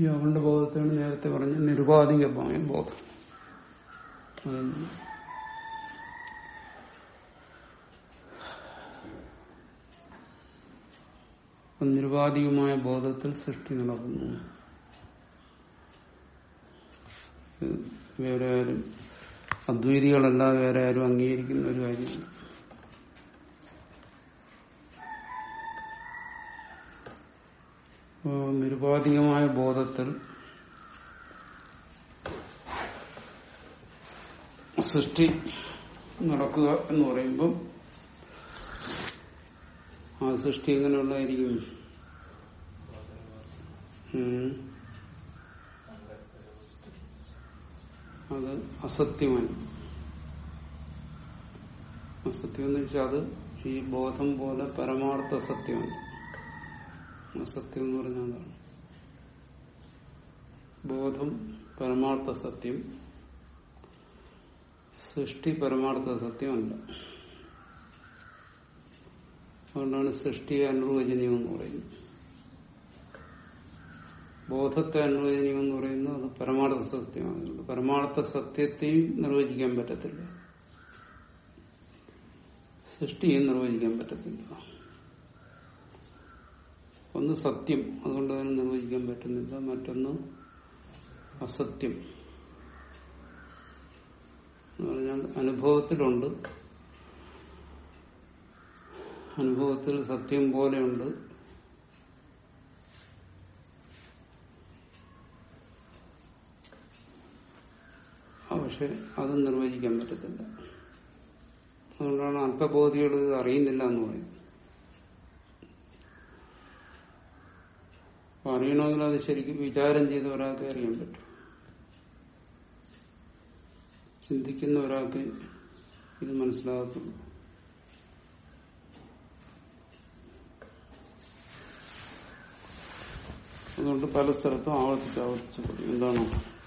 ഈ അവളുടെ ബോധത്തെയാണ് നേരത്തെ പറഞ്ഞ നിരുപാധികമായ ബോധം അത് നിരുപാധികമായ ബോധത്തിൽ സൃഷ്ടി നടക്കുന്നു ഇത് വേറെ ആരും അദ്വൈതികളല്ലാതെ വേറെ ആരും അംഗീകരിക്കുന്ന ഒരു കാര്യമില്ല അപ്പോ നിരുപാധികമായ ബോധത്തിൽ സൃഷ്ടി നടക്കുക എന്ന് പറയുമ്പോൾ ആ സൃഷ്ടി എങ്ങനെയുള്ളതായിരിക്കും ഉം. അത് അസത്യമാണ് അസത്യം എന്ന് വെച്ചാൽ അത് ഈ ബോധം പോലെ പരമാർത്ഥ സത്യമാണ് അസത്യം എന്ന് പറഞ്ഞാൽ അതാണ് ബോധം പരമാർത്ഥ സത്യം സൃഷ്ടി പരമാർത്ഥ സത്യമല്ല അതുകൊണ്ടാണ് സൃഷ്ടിയെ അനുവചനീയം എന്ന് പറയുന്നത് ബോധത്തെ അനുവചനീയം എന്ന് പറയുന്നത് അത് പരമാർത്ഥ സത്യമാണ് അതുകൊണ്ട് പരമാർത്ഥ സത്യത്തെയും നിർവചിക്കാൻ പറ്റത്തില്ല സൃഷ്ടിയും നിർവചിക്കാൻ പറ്റത്തില്ല ഒന്ന് സത്യം അതുകൊണ്ട് അതിനെ നിർവചിക്കാൻ പറ്റുന്നില്ല മറ്റൊന്ന് അസത്യം എന്ന് പറഞ്ഞാൽ അനുഭവത്തിലുണ്ട് അനുഭവത്തിൽ സത്യം പോലെയുണ്ട് ആ, പക്ഷെ അത് നിർവചിക്കാൻ പറ്റത്തില്ല അതുകൊണ്ടാണ് അല്പബോധികൾ ഇത് അറിയുന്നില്ല എന്ന് പറയുന്നത് അപ്പൊ അറിയണമെങ്കിൽ അത് ശരിക്കും വിചാരം ചെയ്ത ഒരാൾക്ക് അറിയാൻ പറ്റും ചിന്തിക്കുന്ന ഒരാൾക്ക് ഇത് മനസ്സിലാകത്തുള്ളൂ അതുകൊണ്ട് പല സ്ഥലത്തും ആവർത്തിച്ച് ആവർത്തിച്ച് പറയും എന്താണ്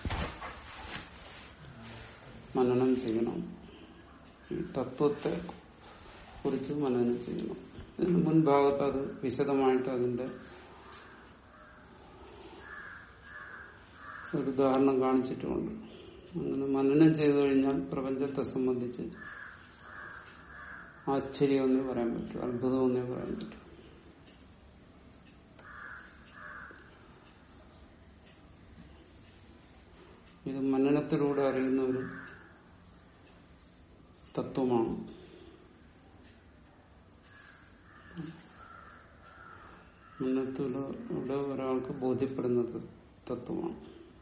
മനനം ചെയ്യണം ഈ തത്വത്തെ കുറിച്ച് മനനം ചെയ്യണം ഇതിന് മുൻഭാഗത്ത് അത് വിശദമായിട്ട് അതിന്റെ ഒരു ഉദാഹരണം കാണിച്ചിട്ടുമുണ്ട് അങ്ങനെ മനനം ചെയ്തു കഴിഞ്ഞാൽ പ്രപഞ്ചത്തെ സംബന്ധിച്ച് ആശ്ചര്യമെന്നേ പറയാൻ പറ്റും അത്ഭുതമെന്നേ പറയാൻ പറ്റും ഇത് മനനത്തിലൂടെ അറിയുന്ന ഒരു തത്വമാണ് മനനത്തിലൂടെ ഒരാൾക്ക് ബോധ്യപ്പെടുന്ന ത- തത്വമാണ്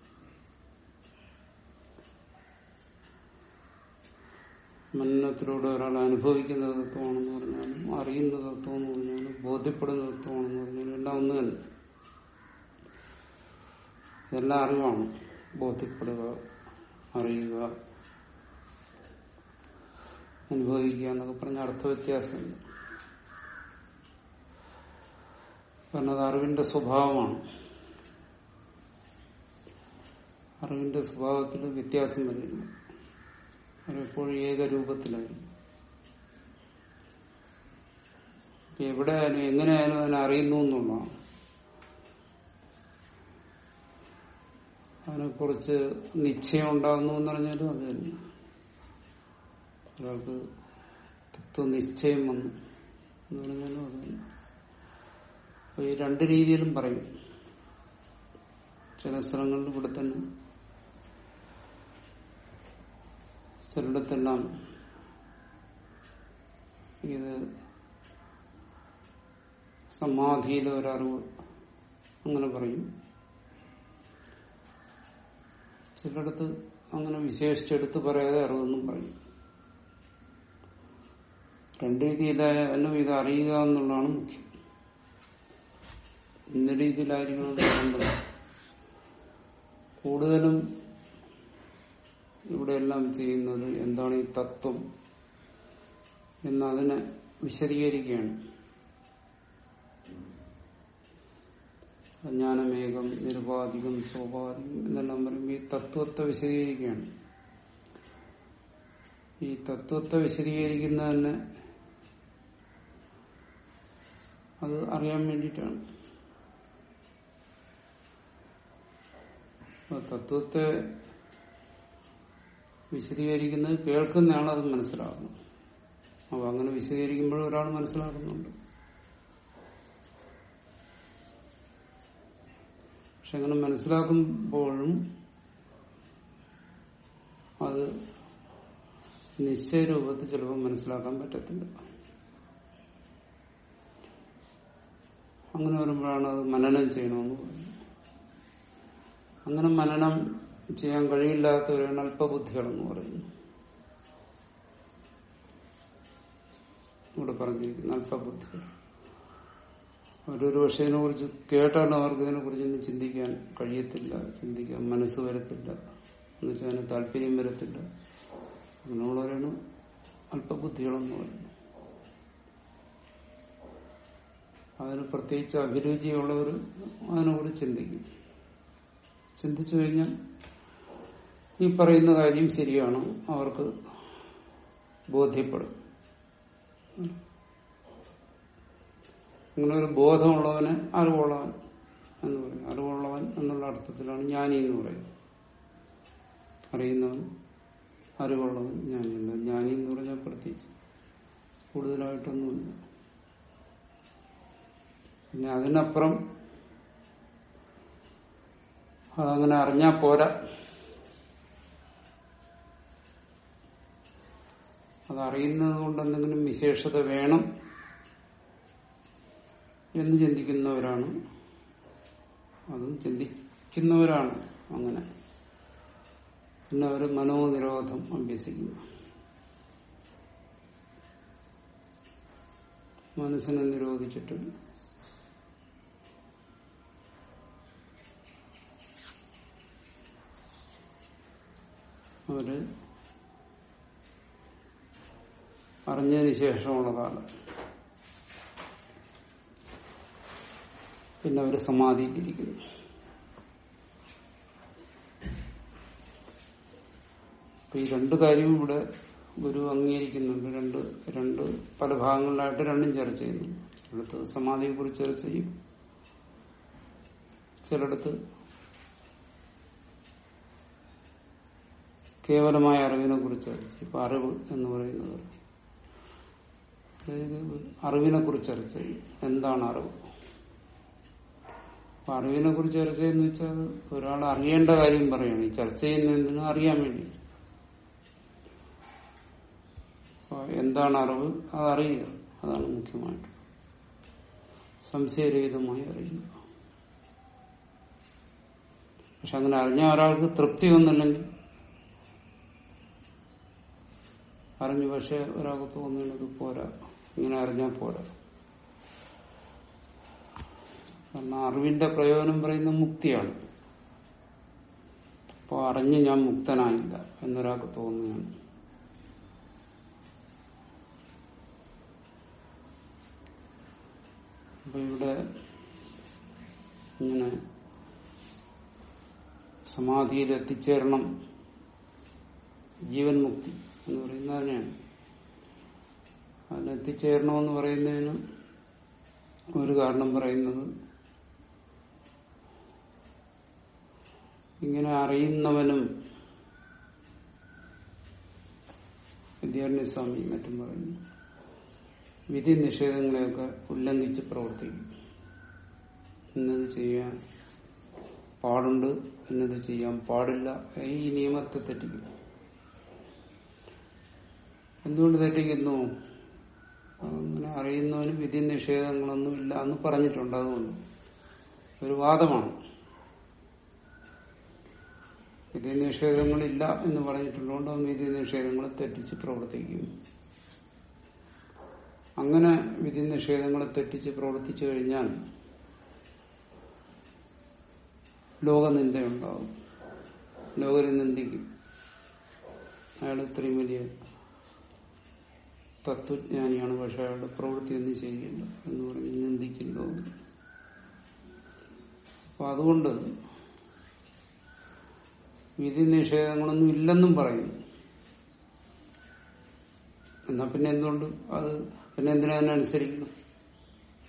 മനനത്തിലൂടെ ഒരാൾ അനുഭവിക്കുന്ന തത്വമാണെന്ന് പറഞ്ഞാലും അറിയുന്ന തത്വം എന്ന് പറഞ്ഞാലും ബോധ്യപ്പെടുന്ന തത്വമാണെന്ന് പറഞ്ഞാലും എല്ലാം ഒന്ന് തന്നെ ഇതെല്ലാം അറിവാണ് ബോധ്യപ്പെടുക അറിയുക അനുഭവിക്കുക എന്നൊക്കെ പറഞ്ഞ അർത്ഥവ്യത്യാസമുണ്ട് കാരണം അത് അറിവിന്റെ സ്വഭാവമാണ് അറിവിന്റെ സ്വഭാവത്തിൽ വ്യത്യാസം വരില്ല എപ്പോഴും ഏകരൂപത്തിലായിരിക്കും ഇപ്പൊ എവിടെയായാലും എങ്ങനെയായാലും അതിനെ അറിയുന്നു എന്നുള്ളതാണ് അതിനെക്കുറിച്ച് നിശ്ചയം ഉണ്ടാകുന്നു എന്ന് പറഞ്ഞാലും അത് തന്നെ ഒരാൾക്ക് തത്വനിശ്ചയം വന്നു എന്ന് പറഞ്ഞാലും അത് തന്നെ അപ്പൊ ഈ രണ്ട് രീതിയിലും പറയും ചില സ്ഥലങ്ങളിൽ ഇവിടെ തന്നെ ചിലയിടത്തെല്ലാം ഇത് സമാധിയിലെ ഒരറിവ് അങ്ങനെ പറയും ചിലയിടത്ത് അങ്ങനെ വിശേഷിച്ചെടുത്ത് പറയാതെ അറിവെന്നും പറയും രണ്ട് രീതിയിലായാലും ഇത് അറിയുക എന്നുള്ളതാണ് മുഖ്യം ഇന്ന രീതിയിലായിരിക്കണം വേണ്ടത് കൂടുതലും ഇവിടെ എല്ലാം ചെയ്യുന്നത് എന്താണ് ഈ തത്വം എന്നതിനെ വിശദീകരിക്കുകയാണ് ജ്ഞാനമേകം നിരുപാധികം സ്വാഭാവികം എന്നെല്ലാം പറയുമ്പോൾ ഈ തത്വത്തെ വിശദീകരിക്കുകയാണ് ഈ തത്വത്തെ വിശദീകരിക്കുന്ന തന്നെ അത് അറിയാൻ വേണ്ടിയിട്ടാണ് അപ്പൊ തത്വത്തെ വിശദീകരിക്കുന്നത് കേൾക്കുന്നയാൾ അത് മനസ്സിലാക്കുന്നു അപ്പൊ അങ്ങനെ വിശദീകരിക്കുമ്പോഴും ഒരാൾ മനസ്സിലാക്കുന്നുണ്ട് പക്ഷെ അങ്ങനെ മനസ്സിലാക്കുമ്പോഴും അത് നിശ്ചയരൂപത്തിൽ ചിലപ്പോൾ മനസ്സിലാക്കാൻ പറ്റത്തില്ല അങ്ങനെ വരുമ്പോഴാണ് അത് മനനം ചെയ്യണമെന്ന് പറയുന്നത് അങ്ങനെ മനനം ചെയ്യാൻ കഴിയില്ലാത്തവരാണ് അല്പബുദ്ധികളെന്ന് പറയുന്നു ഇവിടെ പറഞ്ഞിരിക്കുന്ന അല്പബുദ്ധികൾ അവരൊരു വിഷയത്തിനെ കുറിച്ച് കേട്ടാലും അവർക്ക് ഇതിനെ കുറിച്ചൊന്നും ചിന്തിക്കാൻ കഴിയത്തില്ല ചിന്തിക്കാൻ മനസ്സ് വരത്തില്ല എന്നുവെച്ചാൽ അതിന് താല്പര്യം വരത്തില്ല അങ്ങനെയുള്ളവരാണ് അല്പബുദ്ധികളെന്ന് പറയുന്നത് അതിന് പ്രത്യേകിച്ച് അഭിരുചിയുള്ളവർ അതിനെക്കുറിച്ച് ചിന്തിക്കും ചിന്തിച്ചു കഴിഞ്ഞാൽ ഈ പറയുന്ന കാര്യം ശരിയാണ് അവർക്ക് ബോധ്യപ്പെടും അങ്ങനെ ഒരു ബോധമുള്ളവന് അറിവുള്ളവൻ എന്ന് പറയും അറിവുള്ളവൻ എന്നുള്ള അർത്ഥത്തിലാണ് ജ്ഞാനി എന്ന് പറയുന്നത് അറിയുന്നവൻ അറിവുള്ളവൻ ജ്ഞാനി എന്ന് ജ്ഞാനി എന്ന് പറഞ്ഞാൽ പ്രത്യേകിച്ച് കൂടുതലായിട്ടൊന്നുമില്ല പിന്നെ അതിനപ്പുറം അതങ്ങനെ അറിഞ്ഞാൽ പോരാ അതറിയുന്നത് കൊണ്ട് എന്തെങ്കിലും വിശേഷത വേണം എന്ന് ചിന്തിക്കുന്നവരാണ് അതും ചിന്തിക്കുന്നവരാണ് അങ്ങനെ പിന്നെ അവർ മനോനിരോധം അഭ്യസിക്കുന്നു മനസ്സിനെ നിരോധിച്ചിട്ട് അവര് അറിഞ്ഞതിന് ശേഷമുള്ള കാലം പിന്നെ അവര് സമാധിയിലിരിക്കുന്നു അപ്പൊ ഈ രണ്ട് കാര്യവും ഇവിടെ ഗുരു അംഗീകരിക്കുന്നുണ്ട് രണ്ട് രണ്ട് പല ഭാഗങ്ങളിലായിട്ട് രണ്ടും ചർച്ച ചെയ്യുന്നു ചിലടത്ത് സമാധിയെ കുറിച്ച് ചർച്ച ചെയ്യും ചിലടത്ത് കേവലമായ അറിവിനെ കുറിച്ച് ചർച്ച ചെയ്യും ഇപ്പൊ അറിവ് എന്ന് പറയുന്നത് അറിവിനെ കുറിച്ച് ചർച്ച ചെയ്യും എന്താണ് അറിവ് അപ്പൊ അറിവിനെ കുറിച്ച് ചർച്ച ചെയ്യുന്ന വെച്ചാൽ ഒരാൾ അറിയേണ്ട കാര്യം പറയണം ഈ ചർച്ച ചെയ്യുന്നതിന് അറിയാൻ വേണ്ടി എന്താണ് അറിവ് അതറിയുക അതാണ് മുഖ്യമായിട്ട് സംശയരഹിതമായി അറിയുക പക്ഷെ അങ്ങനെ അറിഞ്ഞ ഒരാൾക്ക് തൃപ്തി ഒന്നുമില്ലെങ്കിൽ അറിഞ്ഞു പക്ഷെ ഒരാൾക്ക് തോന്നുന്നത് പോരാ ഇങ്ങനെ അറിഞ്ഞാൽ പോരാ കാരണം അറിവിന്റെ പ്രയോജനം പറയുന്ന മുക്തിയാണ് അപ്പോൾ അറിഞ്ഞ് ഞാൻ മുക്തനായില്ല എന്നൊരാൾക്ക് തോന്നുകയാണ് അപ്പൊ ഇവിടെ ഇങ്ങനെ സമാധിയിൽ എത്തിച്ചേരണം ജീവൻ മുക്തി എന്ന് പറയുന്നത് അതിനെയാണ് അതിനെത്തിച്ചേരണമെന്ന് പറയുന്നതിന് ഒരു കാരണം പറയുന്നത് ഇങ്ങനെ അറിയുന്നവനും വിദ്യാരണ്യസ്വാമി മറ്റും പറയുന്നു വിധി നിഷേധങ്ങളെയൊക്കെ ഉല്ലംഘിച്ച് പ്രവർത്തിക്കും ഇന്നത് ചെയ്യാൻ പാടുണ്ട് എന്നത് ചെയ്യാൻ പാടില്ല ഈ നിയമത്തെ തെറ്റിക്കും എന്തുകൊണ്ട് തെറ്റിക്കുന്നു അങ്ങനെ അറിയുന്നവന് വിധി നിഷേധങ്ങളൊന്നും ഇല്ല എന്ന് പറഞ്ഞിട്ടുണ്ട് അതുകൊണ്ട് ഒരു വാദമാണ് വിധി നിഷേധങ്ങളില്ല എന്ന് പറഞ്ഞിട്ടുള്ളതുകൊണ്ട് അവൻ വിധി നിഷേധങ്ങളെ തെറ്റിച്ച് പ്രവർത്തിക്കും അങ്ങനെ വിധി നിഷേധങ്ങളെ തെറ്റിച്ച് പ്രവർത്തിച്ചു കഴിഞ്ഞാൽ ലോകനിന്ദയുണ്ടാവും ലോകരെ നിന്ദിക്കും അയാൾ ഇത്രയും വലിയ തത്വജ്ഞാനിയാണ് പക്ഷെ അയാളുടെ പ്രവൃത്തി ഒന്നും ചെയ്യില്ല എന്ന് പറഞ്ഞ് നിന്ദിക്കും ലോകം അപ്പൊ അതുകൊണ്ട് വിധി നിഷേധങ്ങളൊന്നും ഇല്ലെന്നും പറയുന്നു എന്നാ പിന്നെ എന്തുകൊണ്ട് അത് പിന്നെ എന്തിനാ തന്നെ അനുസരിക്കണം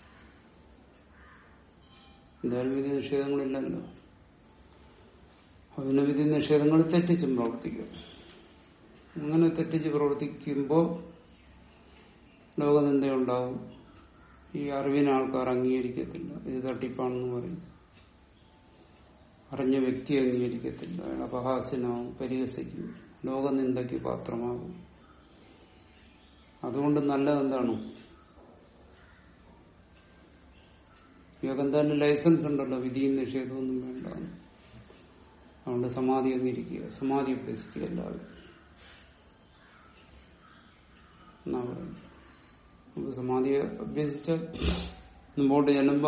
എന്തായാലും വിധി നിഷേധങ്ങളില്ലല്ലോ അതിന് വിധി നിഷേധങ്ങൾ തെറ്റിച്ചും പ്രവർത്തിക്കും അങ്ങനെ തെറ്റിച്ച് പ്രവർത്തിക്കുമ്പോൾ ലോകനിന്ദയുണ്ടാവും ഈ അറിവിനെ ആൾക്കാർ അംഗീകരിക്കത്തില്ല ഇത് തട്ടിപ്പാണെന്ന് പറയും അറിഞ്ഞ വ്യക്തി അംഗീകരിക്കത്തില്ല അയാൾ അപഹാസ്യനാവും പരിഹസിക്കും ലോകനിന്ദയ്ക്ക് പാത്രമാകും അതുകൊണ്ട് നല്ലത് എന്താണ് യോഗന്താന്റെ ലൈസൻസ് ഉണ്ടല്ലോ വിധിയും നിഷേധമൊന്നും വേണ്ട അതുകൊണ്ട് സമാധി അങ്ങിരിക്കുക സമാധി അഭ്യസിക്കുക എല്ലാവരും എന്നാ പറയുന്നത് നമുക്ക് സമാധി അഭ്യസിച്ചാൽ മുമ്പോട്ട് ചെല്ലുമ്പോ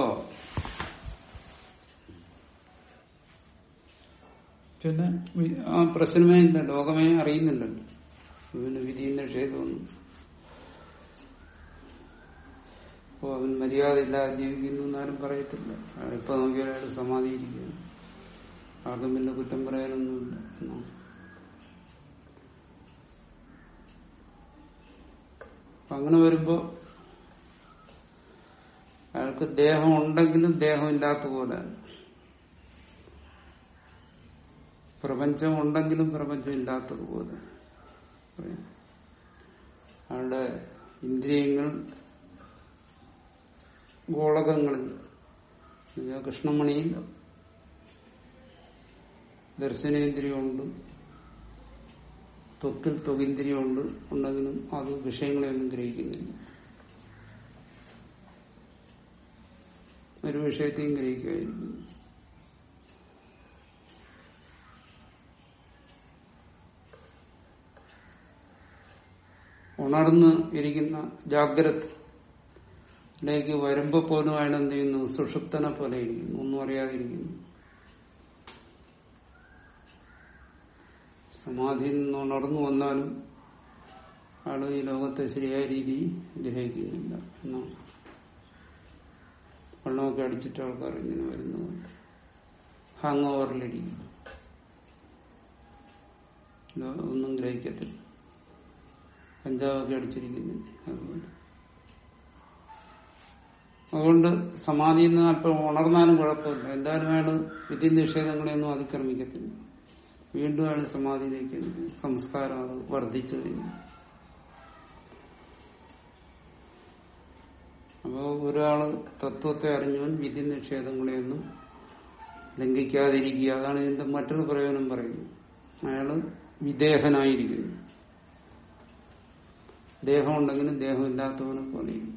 പിന്നെ വി- ആ പ്രശ്നമേ ഇല്ല ലോകമേ അറിയുന്നില്ലല്ലോ പിന്നെ വിധിയും നിഷേധമൊന്നും അപ്പോ അവൻ മര്യാദ ഇല്ലാതെ ജീവിക്കുന്നു എന്നാലും പറയത്തില്ല ഇപ്പൊ നോക്കിയാൽ അയാൾ സമാധിയിരിക്കുന്നു ആർക്കും പിന്നെ കുറ്റം പറയാനൊന്നുമില്ല എന്നാ. അപ്പൊ അങ്ങനെ വരുമ്പോ അയാൾക്ക് ദേഹം ഉണ്ടെങ്കിലും ദേഹം ഇല്ലാത്ത പോലെ പ്രപഞ്ചം ഉണ്ടെങ്കിലും പ്രപഞ്ചം ഇല്ലാത്തതുപോലെ പറയും. അയാളുടെ ഇന്ദ്രിയങ്ങൾ ഗോളകങ്ങളിൽ എന്നുവെച്ചാൽ കൃഷ്ണമണിയിൽ ദർശനേന്ദ്രിയമുണ്ട് ത്വക്കിൽ ത്വകിന്ദ്രിയമുണ്ട് ഉണ്ടെങ്കിലും അത് വിഷയങ്ങളെയൊന്നും ഗ്രഹിക്കുന്നില്ല ഒരു വിഷയത്തെയും ഗ്രഹിക്കുമായിരിക്കും ഉണർന്ന് ഇരിക്കുന്ന ജാഗ്രതയിലേക്ക് വരുമ്പോ പോലും അയാൾ എന്ത് ചെയ്യുന്നു സുഷുപ്തനെ പോലെ ഇരിക്കുന്നു ഒന്നും അറിയാതിരിക്കുന്നു സമാധിയിൽ നിന്ന് ഉണർന്നു വന്നാലും അയാൾ ഈ ലോകത്തെ ശരിയായ രീതിയിൽ ഗ്രഹിക്കുന്നില്ല എന്നാണ് വെള്ളമൊക്കെ അടിച്ചിട്ട് ആൾക്കാർ ഇങ്ങനെ വരുന്നുണ്ട് ഹാങ് ഓവറിലിരിക്കും ലോ- ഒന്നും ഗ്രഹിക്കത്തില്ല കഞ്ചാവൊക്കെ അടിച്ചിരിക്കുന്നില്ല അതുപോലെ അതുകൊണ്ട് സമാധിയിൽ നിന്ന് അല്പം ഉണർന്നാലും കുഴപ്പമില്ല എന്തായാലും അയാൾ വിധി നിഷേധങ്ങളെയൊന്നും അതിക്രമിക്കത്തില്ല വീണ്ടും അയാൾ സമാധിയിലേക്ക് എത്തും. സംസ്കാരം അത് വർദ്ധിച്ചു കഴിഞ്ഞു അപ്പോ ഒരാള് തത്വത്തെ അറിഞ്ഞവൻ വിധി നിഷേധങ്ങളെയൊന്നും ലംഘിക്കാതിരിക്കുക അതാണ് ഇതിന്റെ മറ്റൊരു പ്രയോജനം പറയുന്നത് അയാള് വിദേഹനായിരിക്കുന്നു ദേഹമുണ്ടെങ്കിലും ദേഹമില്ലാത്തവനെ പോലെയും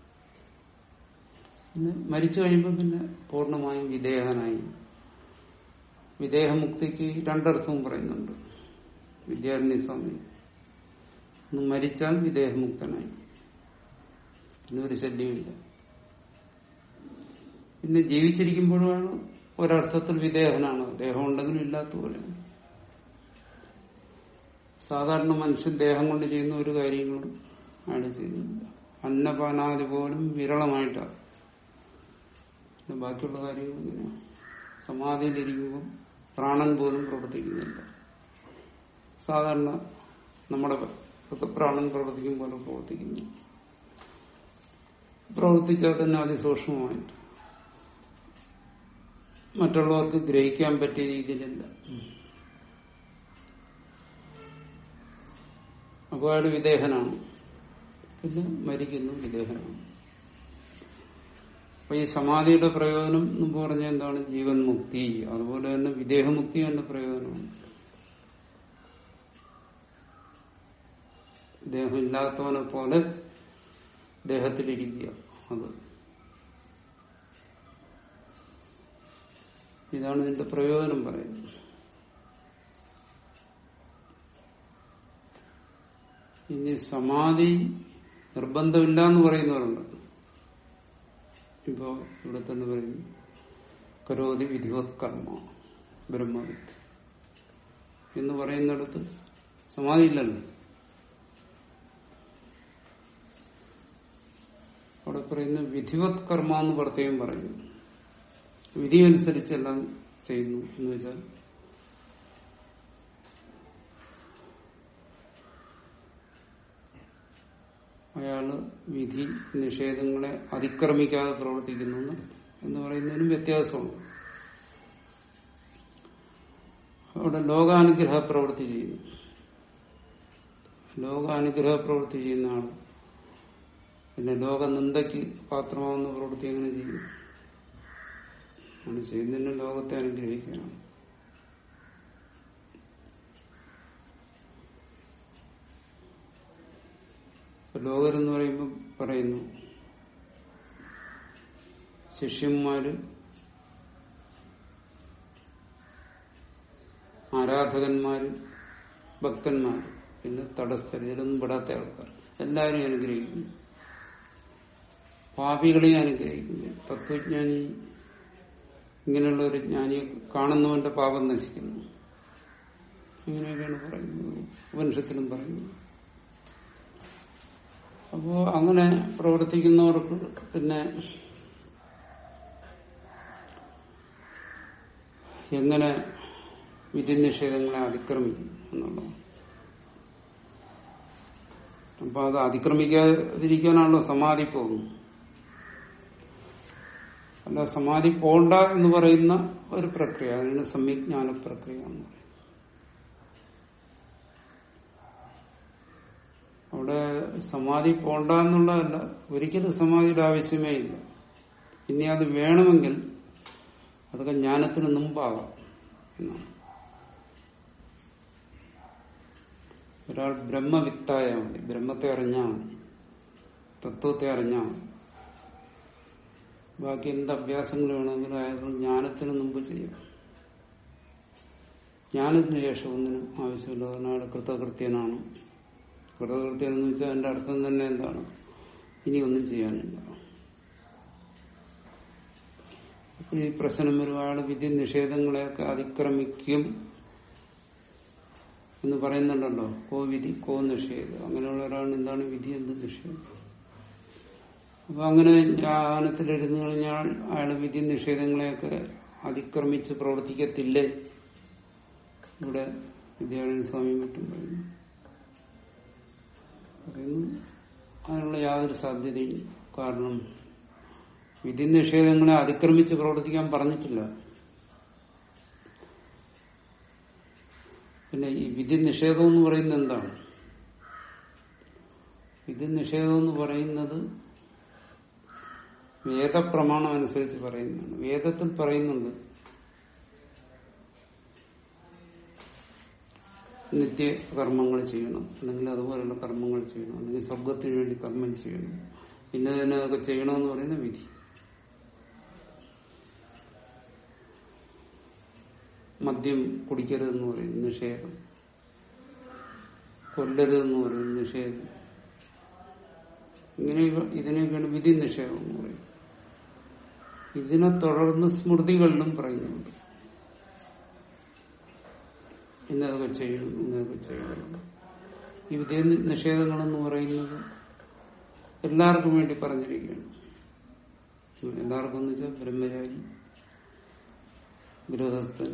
പിന്നെ മരിച്ചു കഴിയുമ്പോൾ പിന്നെ പൂർണ്ണമായും വിദേഹനായി വിദേഹമുക്തിക്ക് രണ്ടർത്ഥവും പറയുന്നുണ്ട് വിദ്യാരണ്യ സ്വാമി ഒന്ന് മരിച്ചാൽ വിദേഹമുക്തനായി പിന്നെ ഒരു ശല്യമില്ല പിന്നെ ജീവിച്ചിരിക്കുമ്പോഴാണ് ഒരർത്ഥത്തിൽ വിദേഹനാണ് ദേഹമുണ്ടെങ്കിലും ഇല്ലാത്ത പോലെയാണ് സാധാരണ മനുഷ്യൻ ദേഹം കൊണ്ട് ചെയ്യുന്ന ഒരു കാര്യങ്ങളും അയാൾ ചെയ്യുന്നില്ല അന്നപാനാദി പോലും വിരളമായിട്ടാണ് പിന്നെ ബാക്കിയുള്ള കാര്യങ്ങൾ ഇങ്ങനെയാണ് സമാധിയിലിരിക്കുമ്പോൾ പ്രാണൻ പോലും പ്രവർത്തിക്കുന്നില്ല സാധാരണ നമ്മുടെ ഒക്കെ പ്രാണൻ പ്രവർത്തിക്കും പോലെ പ്രവർത്തിക്കുന്നു പ്രവർത്തിച്ചാൽ തന്നെ അതിസൂക്ഷ്മമായിട്ട് മറ്റുള്ളവർക്ക് ഗ്രഹിക്കാൻ പറ്റിയ രീതിയിലല്ല അപ്പോൾ അയാൾ വിദേഹനാണ് പിന്നെ മരിക്കുന്നു വിദേഹനാണ് അപ്പൊ ഈ സമാധിയുടെ പ്രയോജനം എന്ന് പറഞ്ഞാൽ എന്താണ് ജീവൻ മുക്തി അതുപോലെ തന്നെ വിദേഹമുക്തി എന്ന പ്രയോജനമാണ് ദേഹമില്ലാത്തവനെ പോലെ ദേഹത്തിലിരിക്കുക അത് ഇതാണ് ഇതിന്റെ പ്രയോജനം പറയുന്നത് ഇനി സമാധി നിർബന്ധമില്ല എന്ന് പറയുന്നവരുണ്ട് ഇപ്പോ ഇവിടെ തന്നെ പറയുന്നു കരോതി വിധിവത് കർമ്മ ബ്രഹ്മവിത്ത് എന്ന് പറയുന്നിടത്ത് സമാധി ഇല്ലല്ലോ അവിടെ പറയുന്ന വിധിവത് കർമ്മ എന്ന് പ്രത്യേകം പറയുന്നു വിധി അനുസരിച്ചെല്ലാം ചെയ്യുന്നു എന്ന് വെച്ചാൽ അയാള് വിധി നിഷേധങ്ങളെ അതിക്രമിക്കാതെ പ്രവർത്തിക്കുന്നു എന്ന് എന്ന് പറയുന്നതിനും വ്യത്യാസമുണ്ട് അവിടെ ലോകാനുഗ്രഹ പ്രവൃത്തി ചെയ്യുന്നു ലോകാനുഗ്രഹ പ്രവൃത്തി ചെയ്യുന്ന ആൾ പിന്നെ ലോകനിന്ദയ്ക്ക് പാത്രമാവുന്ന പ്രവൃത്തി എങ്ങനെ ചെയ്യും ആണ് ചെയ്യുന്നതിന് ലോകത്തെ അനുഗ്രഹിക്കാനാണ് ലോകരെന്ന് പറയുമ്പോൾ പറയുന്നു ശിഷ്യന്മാര് ആരാധകന്മാര് ഭക്തന്മാര് പിന്നെ തടസ്ഥര് ഇതിലൊന്നും പെടാത്ത ആൾക്കാർ എല്ലാവരും അനുഗ്രഹിക്കുന്നു പാപികളെയും അനുഗ്രഹിക്കുന്നു തത്വജ്ഞാനി ഇങ്ങനെയുള്ള ഒരു ജ്ഞാനിയെ കാണുന്നവന്റെ പാപം നശിക്കുന്നു ഇങ്ങനെയൊക്കെയാണ് പറയുന്നത് ഉപനിഷത്തിലും പറയുന്നത് അപ്പോ അങ്ങനെ പ്രവർത്തിക്കുന്നവർക്ക് പിന്നെ എങ്ങനെ വിധിനിഷേധങ്ങളെ അതിക്രമിക്കും എന്നുള്ളതാണ് അപ്പൊ അത് അതിക്രമിക്കാതിരിക്കാനാണല്ലോ സമാധി പോകുന്നത് അല്ല സമാധി പോണ്ട എന്ന് പറയുന്ന ഒരു പ്രക്രിയ അതിനാണ് സംവിജ്ഞാന പ്രക്രിയ എന്ന് പറയും അവിടെ സമാധി പോണ്ട എന്നുള്ളതല്ല ഒരിക്കലും സമാധിയുടെ ആവശ്യമേ ഇല്ല ഇനി അത് വേണമെങ്കിൽ അതൊക്കെ ജ്ഞാനത്തിന് മുമ്പാകാം എന്നാണ് ഒരാൾ ബ്രഹ്മവിത്തായ മതി ബ്രഹ്മത്തെ അറിഞ്ഞാൽ മതി തത്വത്തെ അറിഞ്ഞാൽ മതി ബാക്കി എന്ത് അഭ്യാസങ്ങൾ വേണമെങ്കിലും അയാൾക്ക് ജ്ഞാനത്തിന് മുമ്പ് ചെയ്യാം ജ്ഞാനത്തിന് ശേഷം ഒന്നിനും ആവശ്യമില്ല കാരണം അയാൾ കൃതകൃത്യനാണ് കൃതകൃത്യം എന്ന് വെച്ചാൽ അതിന്റെ അർത്ഥം തന്നെ എന്താണ് ഇനി ഒന്നും ചെയ്യാനില്ല അപ്പോൾ ഈ പ്രശ്നം വരും അയാൾ വിധി നിഷേധങ്ങളെയൊക്കെ അതിക്രമിക്കും എന്ന് പറയുന്നുണ്ടല്ലോ കോ വിധി കോ നിഷേധം അങ്ങനെയുള്ള ഒരാൾ എന്താണ് വിധി എന്ത് നിഷേധം അപ്പൊ അങ്ങനെ ജ്ഞാനത്തിലിരുന്നു കഴിഞ്ഞാൽ അയാൾ വിധി നിഷേധങ്ങളെയൊക്കെ അതിക്രമിച്ച് പ്രവർത്തിക്കത്തില്ലേ ഇവിടെ വിദ്യാനന്ദ സ്വാമി മറ്റും പറയുന്നു പറയുന്നു അതിനുള്ള യാതൊരു സാധ്യതയും കാരണം വിധി നിഷേധങ്ങളെ അതിക്രമിച്ച് പ്രവർത്തിക്കാൻ പറഞ്ഞിട്ടില്ല പിന്നെ ഈ വിധി നിഷേധം എന്ന് പറയുന്നത് എന്താണ് വിധി നിഷേധം എന്ന് പറയുന്നത് വേദപ്രമാണം അനുസരിച്ച് പറയുന്നതാണ് വേദത്തിൽ പറയുന്നുണ്ട് നിത്യകർമ്മങ്ങൾ ചെയ്യണം അല്ലെങ്കിൽ അതുപോലെയുള്ള കർമ്മങ്ങൾ ചെയ്യണം അല്ലെങ്കിൽ സ്വർഗത്തിന് വേണ്ടി കർമ്മം ചെയ്യണം പിന്നെ തന്നെ അതൊക്കെ ചെയ്യണമെന്ന് പറയുന്ന വിധി മദ്യം കുടിക്കരുതെന്ന് പറയുന്നു നിഷേധം കൊല്ലരുതെന്ന് പറയുന്നു നിഷേധം ഇങ്ങനെ ഇതിനെയൊക്കെയാണ് വിധി നിഷേധം എന്ന് പറയും ഇതിനെ തുടർന്ന് സ്മൃതികളിലും പറയുന്നുണ്ട് ഇന്നതൊക്കെ ചെയ്യണം ഇന്നതൊക്കെ ചെയ്യണം ഈ വിധി നിഷേധങ്ങളെന്ന് പറയുന്നത് എല്ലാവർക്കും വേണ്ടി പറഞ്ഞിരിക്കുകയാണ് എല്ലാവർക്കും എന്ന് വെച്ചാൽ ബ്രഹ്മചാരി ഗൃഹസ്ഥൻ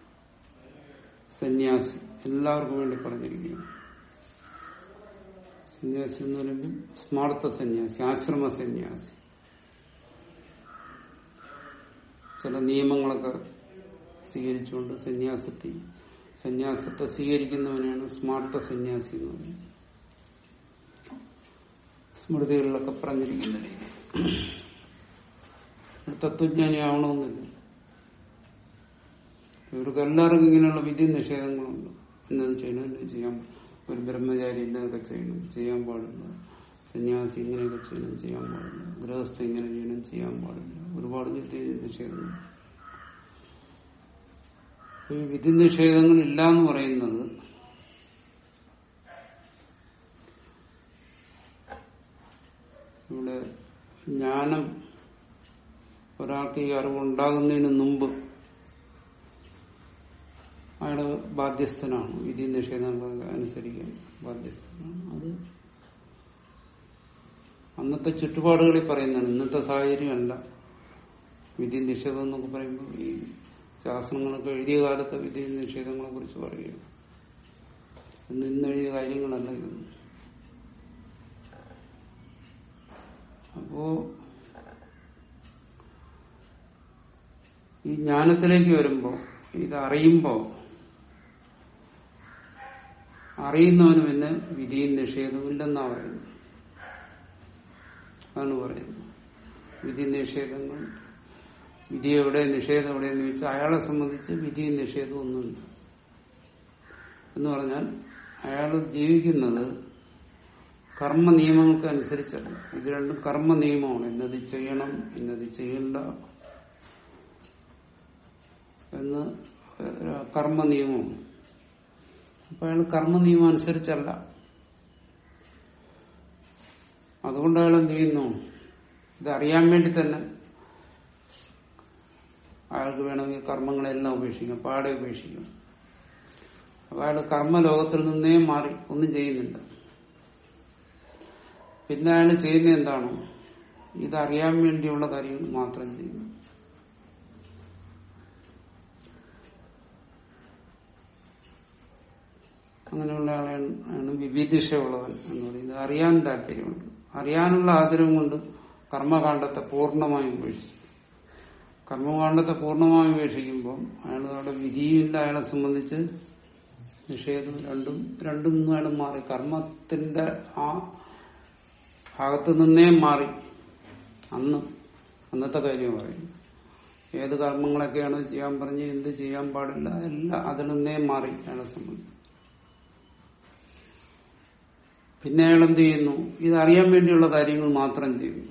സന്യാസി എല്ലാവർക്കും വേണ്ടി പറഞ്ഞിരിക്കുകയാണ് സന്യാസി എന്ന് പറയുമ്പോൾ സ്മാർത്ഥ സന്യാസി ആശ്രമ സന്യാസി ചില നിയമങ്ങളൊക്കെ സ്വീകരിച്ചുകൊണ്ട് സന്യാസത്തെ സന്യാസത്തെ സ്വീകരിക്കുന്നവനാണ് സ്മാർത്ഥ സന്യാസി എന്ന് പറയുന്നത് സ്മൃതികളിലൊക്കെ പറഞ്ഞിരിക്കുന്ന രീതി തത്വജ്ഞാനി ആവണമെന്നില്ല ഇവർക്ക് എല്ലാവർക്കും ഇങ്ങനെയുള്ള വിധി നിഷേധങ്ങളുണ്ട് എന്നത് ചെയ്യണം എന്നത് ചെയ്യാൻ ഒരു ബ്രഹ്മചാരി ഇന്നതൊക്കെ ചെയ്യണം ചെയ്യാൻ പാടില്ല സന്യാസി ഇങ്ങനെയൊക്കെ ചെയ്യണം ചെയ്യാൻ പാടില്ല ഗൃഹസ്ഥ ഇങ്ങനെ ചെയ്യണം ചെയ്യാൻ പാടില്ല ഒരുപാട് വിധി നിഷേധങ്ങൾ ഈ വിധി നിഷേധങ്ങൾ ഇല്ല എന്ന് പറയുന്നത് ഇവിടെ ജ്ഞാനം ഒരാൾക്ക് ഈ അറിവുണ്ടാകുന്നതിന് മുമ്പ് അയാള് ബാധ്യസ്ഥനാണ് വിധി നിഷേധങ്ങൾ അനുസരിക്കാൻ ബാധ്യസ്ഥനാണ് അത് അന്നത്തെ ചുറ്റുപാടുകളിൽ പറയുന്നതാണ് ഇന്നത്തെ സാഹചര്യമല്ല വിധി നിഷേധം എന്നൊക്കെ പറയുമ്പോൾ ഈ ശാസ്ത്രങ്ങളൊക്കെ എഴുതിയ കാലത്തെ വിധി നിഷേധങ്ങളെ കുറിച്ച് പറയുകയാണ് ഇന്ന് ഇന്നെഴുതിയ കാര്യങ്ങളല്ല ഇതൊന്നും അപ്പോ ഈ ജ്ഞാനത്തിലേക്ക് വരുമ്പോ ഇത് അറിയുമ്പോ അറിയുന്നവന് പിന്നെ വിധിയും നിഷേധവും ഇല്ലെന്നാ പറയുന്നത് അതാണ് പറയുന്നത് വിധി നിഷേധങ്ങൾ വിധി എവിടെ നിഷേധം എവിടെയെന്ന് വെച്ചാൽ അയാളെ സംബന്ധിച്ച് വിധിയും നിഷേധവും ഒന്നുമില്ല എന്ന് പറഞ്ഞാൽ അയാൾ ജീവിക്കുന്നത് കർമ്മ നിയമങ്ങൾക്ക് അനുസരിച്ചല്ല ഇത് രണ്ടും കർമ്മ നിയമമാണ് ഇന്നത് ചെയ്യണം ഇന്നത് ചെയ്യണ്ട എന്ന് ഒരു കർമ്മ നിയമമാണ് അപ്പൊ അയാൾ കർമ്മ നിയമം അനുസരിച്ചല്ല അതുകൊണ്ട് അയാൾ എന്ത് ചെയ്യുന്നു ഇതറിയാൻ വേണ്ടി തന്നെ അയാൾക്ക് വേണമെങ്കിൽ കർമ്മങ്ങളെല്ലാം ഉപേക്ഷിക്കാം പാടെ ഉപേക്ഷിക്കാം അപ്പൊ അയാൾ കർമ്മലോകത്തിൽ നിന്നേ മാറി ഒന്നും ചെയ്യുന്നില്ല പിന്നെ അയാൾ ചെയ്യുന്ന എന്താണോ ഇതറിയാൻ വേണ്ടിയുള്ള കാര്യങ്ങൾ മാത്രം ചെയ്യുന്നു അങ്ങനെയുള്ള ആളാണ് വിവിധിഷയുള്ളവൻ എന്ന് പറയുന്നത് അറിയാൻ താല്പര്യമുണ്ട് അറിയാനുള്ള ആഗ്രഹം കൊണ്ട് കർമ്മകാണ്ഡത്തെ പൂർണ്ണമായും ഉപേക്ഷിച്ചു കർമ്മകാണ്ഡത്തെ പൂർണ്ണമായും ഉപേക്ഷിക്കുമ്പോൾ അയാൾ അവിടെ വിധിയില്ല അയാളെ സംബന്ധിച്ച് നിഷേധം രണ്ടും രണ്ടും നിന്നും അയാൾ മാറി കർമ്മത്തിന്റെ ആ ഭാഗത്ത് നിന്നേ മാറി അന്ന് അന്നത്തെ കാര്യം പറയും ഏത് കർമ്മങ്ങളൊക്കെയാണ് ചെയ്യാൻ പറഞ്ഞ് എന്ത് ചെയ്യാൻ പാടില്ല എല്ലാം അതിൽ നിന്നേ മാറി അയാളെ സംബന്ധിച്ച് പിന്നെ അയാൾ എന്ത് ചെയ്യുന്നു ഇതറിയാൻ വേണ്ടിയുള്ള കാര്യങ്ങൾ മാത്രം ചെയ്യുന്നു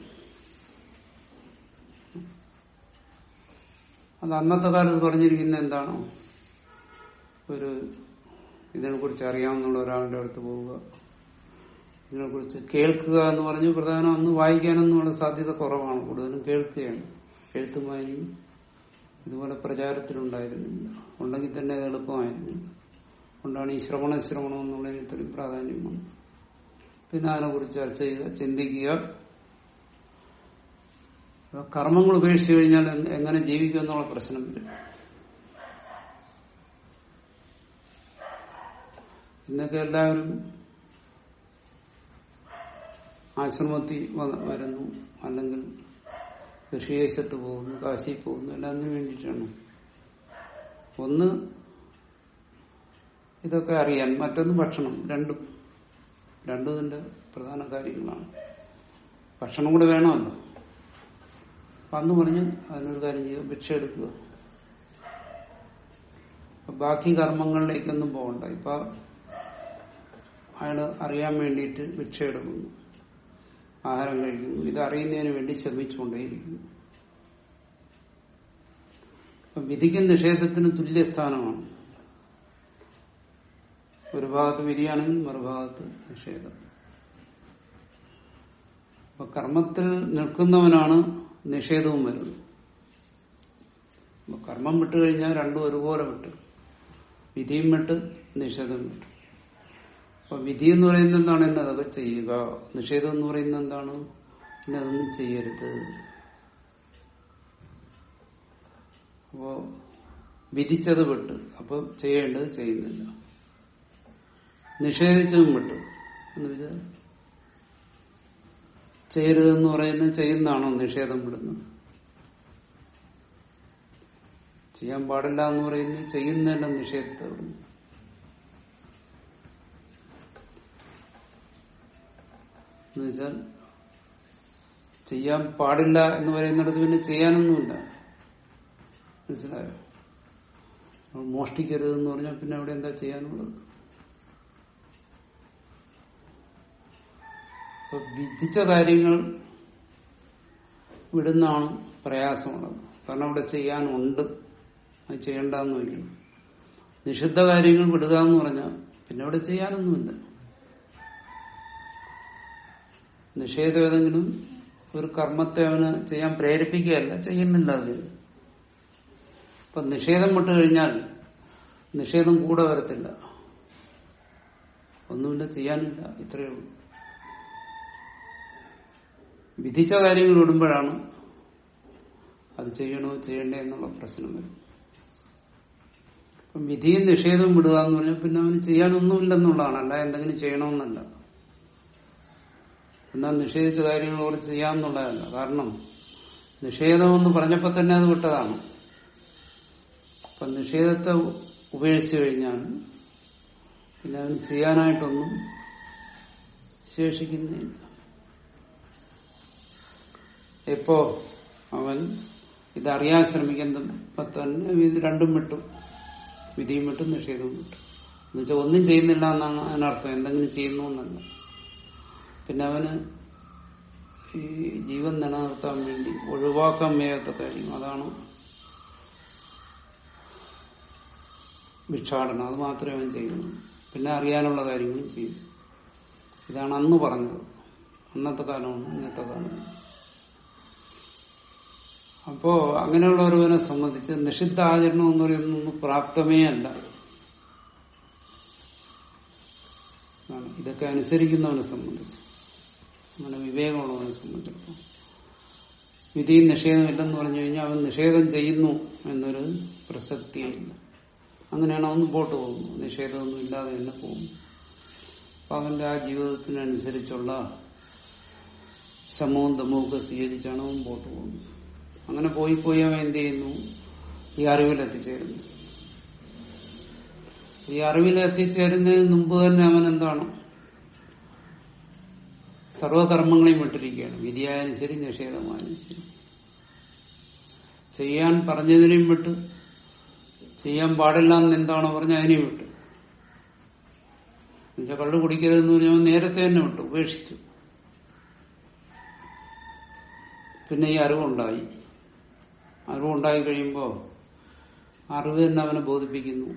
അത് അന്നത്തെ കാലത്ത് പറഞ്ഞിരിക്കുന്ന എന്താണോ ഒരു ഇതിനെക്കുറിച്ച് അറിയാവുന്ന ഒരാളുടെ അടുത്ത് പോവുക ഇതിനെക്കുറിച്ച് കേൾക്കുക എന്ന് പറഞ്ഞ് പ്രധാനം അന്ന് വായിക്കാനൊന്നുമുള്ള സാധ്യത കുറവാണ് കൂടുതലും കേൾക്കുകയാണ് എഴുത്തും വായനയും ഇതുപോലെ പ്രചാരത്തിലുണ്ടായിരുന്നില്ല ഉണ്ടെങ്കിൽ തന്നെ അത് എളുപ്പമായിരുന്നില്ല അതുകൊണ്ടാണ് ഈ ശ്രവണ ശ്രവണം എന്നുള്ളതിന് ഇത്രയും പ്രാധാന്യം വന്നത് പിന്നെ അതിനെക്കുറിച്ച് ചർച്ച ചെയ്യുക ചിന്തിക്കുക കർമ്മങ്ങൾ ഉപേക്ഷിച്ചു കഴിഞ്ഞാൽ എങ്ങനെ ജീവിക്കും എന്നുള്ള പ്രശ്നം വരും ഇന്നൊക്കെ എല്ലാവരും ആശ്രമത്തിൽ വരുന്നു അല്ലെങ്കിൽ ഋഷികേശത്ത് പോകുന്നു കാശി പോകുന്നു എല്ലാത്തിനും വേണ്ടിയിട്ടാണ് ഒന്ന് ഇതൊക്കെ അറിയാൻ മറ്റൊന്ന് ഭക്ഷണം രണ്ടും രണ്ടും ഇതിന്റെ പ്രധാന കാര്യങ്ങളാണ് ഭക്ഷണം കൂടെ വേണമല്ലോ അപ്പൊ അന്ന് പറഞ്ഞ് അതിനൊരു കാര്യം ചെയ്യുക ഭിക്ഷ എടുക്കുക ബാക്കി കർമ്മങ്ങളിലേക്കൊന്നും പോകണ്ട ഇപ്പൊ അയാള് അറിയാൻ വേണ്ടിയിട്ട് ഭിക്ഷ എടുക്കുന്നു ആഹാരം കഴിക്കുന്നു ഇത് അറിയുന്നതിന് വേണ്ടി ശ്രമിച്ചുകൊണ്ടേയിരിക്കുന്നു അപ്പൊ വിധിക്കും നിഷേധത്തിന് തുല്യ സ്ഥാനമാണ് ഒരു ഭാഗത്ത് വിധിയാണെങ്കിൽ മറുഭാഗത്ത് നിഷേധം അപ്പൊ കർമ്മത്തിൽ നിൽക്കുന്നവനാണ് നിഷേധവും വരുന്നത് അപ്പൊ കർമ്മം വിട്ടുകഴിഞ്ഞാൽ രണ്ടും ഒരുപോലെ വിട്ട് വിധിയും വിട്ട് നിഷേധം വിട്ട് അപ്പൊ വിധി എന്ന് പറയുന്നത് എന്താണ് എന്ന് അതൊക്കെ ചെയ്യുക നിഷേധം എന്ന് പറയുന്നത് എന്താണ് പിന്നെ അതൊന്നും ചെയ്യരുത് അപ്പോ വിധിച്ചത് വിട്ട് അപ്പൊ ചെയ്യേണ്ടത് ചെയ്യുന്നില്ല നിഷേധിച്ചതും വിട്ടു എന്ന് വെച്ചാൽ ചെയ്യരുതെന്ന് പറയുന്നത് ചെയ്യുന്നതാണോ നിഷേധം വിടുന്നത് ചെയ്യാൻ പാടില്ല എന്ന് പറയുന്നത് ചെയ്യുന്നതല്ല നിഷേധത്തെ വിടുന്നു എന്നുവെച്ചാൽ ചെയ്യാൻ പാടില്ല എന്ന് പറയുന്നിടത്ത് പിന്നെ ചെയ്യാനൊന്നുമില്ല മനസ്സിലായോ മോഷ്ടിക്കരുതെന്ന് പറഞ്ഞാൽ പിന്നെ അവിടെ എന്താ ചെയ്യാനുള്ളത് അപ്പൊ വിധിച്ച കാര്യങ്ങൾ വിടുന്നാണ് പ്രയാസമുള്ളത് കാരണം അവിടെ ചെയ്യാനുണ്ട് അത് ചെയ്യണ്ടെന്ന് വയ്ക്കണം നിഷിദ്ധ കാര്യങ്ങൾ വിടുക എന്ന് പറഞ്ഞാൽ പിന്നെ അവിടെ ചെയ്യാനൊന്നുമില്ല നിഷേധം ഏതെങ്കിലും ഒരു കർമ്മത്തെ അവന് ചെയ്യാൻ പ്രേരിപ്പിക്കുകയല്ല ചെയ്യുന്നില്ല അതിന് അപ്പൊ നിഷേധം വിട്ടു കഴിഞ്ഞാൽ നിഷേധം കൂടെ വരത്തില്ല ഒന്നുമില്ല ചെയ്യാനില്ല ഇത്രയേ ഉള്ളൂ വിധിച്ച കാര്യങ്ങൾ വിടുമ്പോഴാണ് അത് ചെയ്യണോ ചെയ്യണ്ടേ എന്നുള്ള പ്രശ്നം വരും അപ്പം വിധിയും നിഷേധവും വിടുക എന്ന് പറഞ്ഞാൽ പിന്നെ അവന് ചെയ്യാനൊന്നുമില്ലെന്നുള്ളതാണ് അല്ല എന്തെങ്കിലും ചെയ്യണമെന്നല്ല എന്നാൽ നിഷേധിച്ച കാര്യങ്ങൾ കുറച്ച് ചെയ്യാമെന്നുള്ളതല്ല കാരണം നിഷേധമെന്ന് പറഞ്ഞപ്പോൾ തന്നെ അത് വിട്ടതാണ് അപ്പൊ നിഷേധത്തെ ഉപേക്ഷിച്ചു കഴിഞ്ഞാൽ പിന്നെ അവന് ചെയ്യാനായിട്ടൊന്നും ശേഷിക്കുന്നില്ല എപ്പോ അവൻ ഇതറിയാൻ ശ്രമിക്കുമ്പോ തന്നെ ഇത് രണ്ടും വിട്ടു വിധിയും വിട്ടു നിഷേധവും വിട്ടു എന്നുവെച്ചാൽ ഒന്നും ചെയ്യുന്നില്ല എന്നാണ് അതിനർത്ഥം എന്തെങ്കിലും ചെയ്യുന്നു എന്നല്ല പിന്നെ അവന് ഈ ജീവൻ നിലനിർത്താൻ വേണ്ടി ഒഴിവാക്കാൻ വയ്യാത്ത കാര്യം അതാണ് ഭിക്ഷാടനം അത് മാത്രമേ അവൻ ചെയ്യുന്നു പിന്നെ അറിയാനുള്ള കാര്യങ്ങളും ചെയ്യും ഇതാണ് അന്ന് പറഞ്ഞത് അന്നത്തെ കാലമാണ് ഇന്നത്തെ കാലമാണ് അപ്പോ അങ്ങനെയുള്ള ഒരുവനെ സംബന്ധിച്ച് നിഷിദ്ധ ആചരണം എന്ന് പറയുന്നത് പ്രാപ്തമേ അല്ല ആണ്. ഇതൊക്കെ അനുസരിക്കുന്നവനെ സംബന്ധിച്ച് അങ്ങനെ വിവേകമുള്ളവനെ സംബന്ധിച്ചിടത്തോളം വിധിയും നിഷേധമില്ലെന്ന് പറഞ്ഞു കഴിഞ്ഞാൽ അവൻ നിഷേധം ചെയ്യുന്നു എന്നൊരു പ്രസക്തിയില്ല അങ്ങനെയാണ് അവൻ മുമ്പോട്ട് പോകുന്നത് നിഷേധമൊന്നും ഇല്ലാതെ തന്നെ പോകുന്നു അപ്പൊ അവന്റെ ആ ജീവിതത്തിനനുസരിച്ചുള്ള ശമവും ദമവും ഒക്കെ സ്വീകരിച്ചാണ് അവൻ മുമ്പോട്ട് പോകുന്നത് അങ്ങനെ പോയി പോയി അവൻ എന്ത് ചെയ്യുന്നു ഈ അറിവിൽ എത്തിച്ചേരുന്നു ഈ അറിവിൽ എത്തിച്ചേരുന്നതിന് മുമ്പ് തന്നെ അവൻ എന്താണ് സർവകർമ്മങ്ങളെയും വിട്ടിരിക്കുകയാണ് വിധിയായാലും ശരി നിഷേധമായാലും ശരി ചെയ്യാൻ പറഞ്ഞതിനെയും വിട്ട് ചെയ്യാൻ പാടില്ല എന്ന് എന്താണോ പറഞ്ഞ അതിനെയും വിട്ടു എന്നുവെച്ചാൽ കള്ളു കുടിക്കരുതെന്ന് പറഞ്ഞാൽ അവൻ നേരത്തെ തന്നെ വിട്ടു ഉപേക്ഷിച്ചു പിന്നെ ഈ അറിവുണ്ടായി അറിവുണ്ടായി കഴിയുമ്പോൾ അറിവ് തന്നെ അവനെ ബോധിപ്പിക്കുന്നു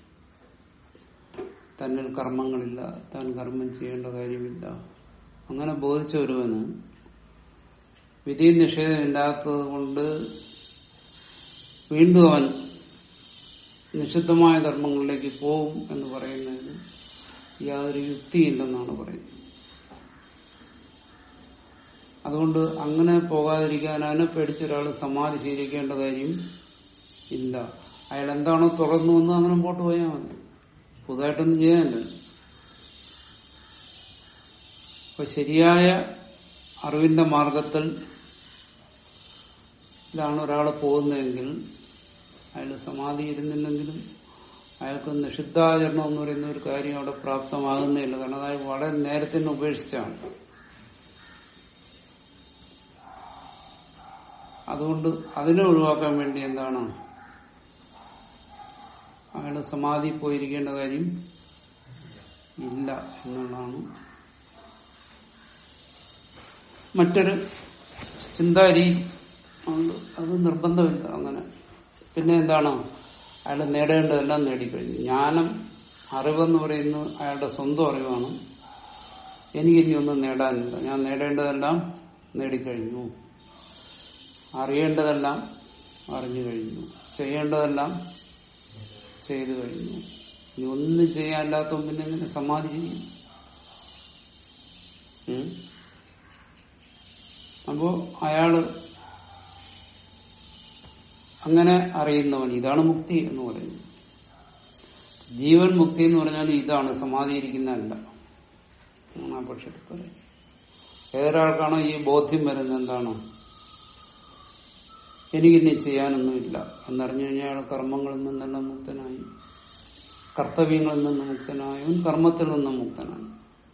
തന്നിൽ കർമ്മങ്ങളില്ല താൻ കർമ്മം ചെയ്യേണ്ട കാര്യമില്ല അങ്ങനെ ബോധിച്ച ഒരുവന് വിധി നിഷേധമില്ലാത്തത് കൊണ്ട് വീണ്ടും അവൻ നിഷിദ്ധമായ കർമ്മങ്ങളിലേക്ക് പോവും എന്ന് പറയുന്നതിന് യാതൊരു യുക്തിയില്ലെന്നാണ് പറയുന്നത് അതുകൊണ്ട് അങ്ങനെ പോകാതിരിക്കാൻ അവനെ പേടിച്ചൊരാൾ സമാധി ശീലിക്കേണ്ട കാര്യം ഇല്ല അയാൾ എന്താണോ തുറന്നു വന്ന് അങ്ങനെ മുമ്പോട്ട് പോയാൽ മതി പുതുതായിട്ടൊന്നും ചെയ്യാനില്ല അപ്പൊ ശരിയായ അറിവിന്റെ മാർഗത്തിൽ ാണ് ഒരാൾ പോകുന്നതെങ്കിൽ അയാൾ സമാധി ഇരുന്നില്ലെങ്കിലും അയാൾക്ക് നിഷിദ്ധാചരണം എന്ന് പറയുന്ന ഒരു കാര്യം അവിടെ പ്രാപ്തമാകുന്നില്ല കാരണം അതായത് വളരെ നേരത്തെ തന്നെ ഉപേക്ഷിച്ചാണ് അതുകൊണ്ട് അതിനെ ഒഴിവാക്കാൻ വേണ്ടി എന്താണ് അയാൾ സമാധി പോയിരിക്കേണ്ട കാര്യം ഇല്ല എന്നുള്ളതാണ് മറ്റൊരു ചിന്താരീ ഉണ്ട് അത് നിർബന്ധമില്ല അങ്ങനെ പിന്നെ എന്താണ് അയാൾ നേടേണ്ടതെല്ലാം നേടിക്കഴിഞ്ഞു ജ്ഞാനം അറിവെന്ന് പറയുന്നത് അയാളുടെ സ്വന്തം അറിവാണ് എനിക്കിനി ഒന്നും നേടാനില്ല ഞാൻ നേടേണ്ടതെല്ലാം നേടിക്കഴിഞ്ഞു അറിയേണ്ടതെല്ലാം അറിഞ്ഞു കഴിഞ്ഞു ചെയ്യേണ്ടതെല്ലാം ചെയ്തു കഴിഞ്ഞു ഇനി ഒന്നും ചെയ്യാനില്ലാത്ത പിന്നെ എങ്ങനെ സമാധി ചെയ്യും ഉം? അപ്പോ അയാള് അങ്ങനെ അറിയുന്നവൻ ഇതാണ് മുക്തി എന്ന് പറയുന്നത് ജീവൻ മുക്തി എന്ന് പറഞ്ഞാൽ ഇതാണ് സമാധിയിരിക്കുന്നതല്ല എന്നാണ് ആ പക്ഷത്തിൽ പറയും ഏതൊരാൾക്കാണോ ഈ ബോധ്യം വരുന്നത് എന്താണോ എനിക്കിനി ചെയ്യാനൊന്നുമില്ല എന്നറിഞ്ഞു കഴിഞ്ഞാൽ അയാൾ കർമ്മങ്ങളിൽ നിന്നെല്ലാം മുക്തനായി കർത്തവ്യങ്ങളിൽ നിന്ന് മുക്തനായി അവൻ കർമ്മത്തിൽ നിന്നും മുക്തനായി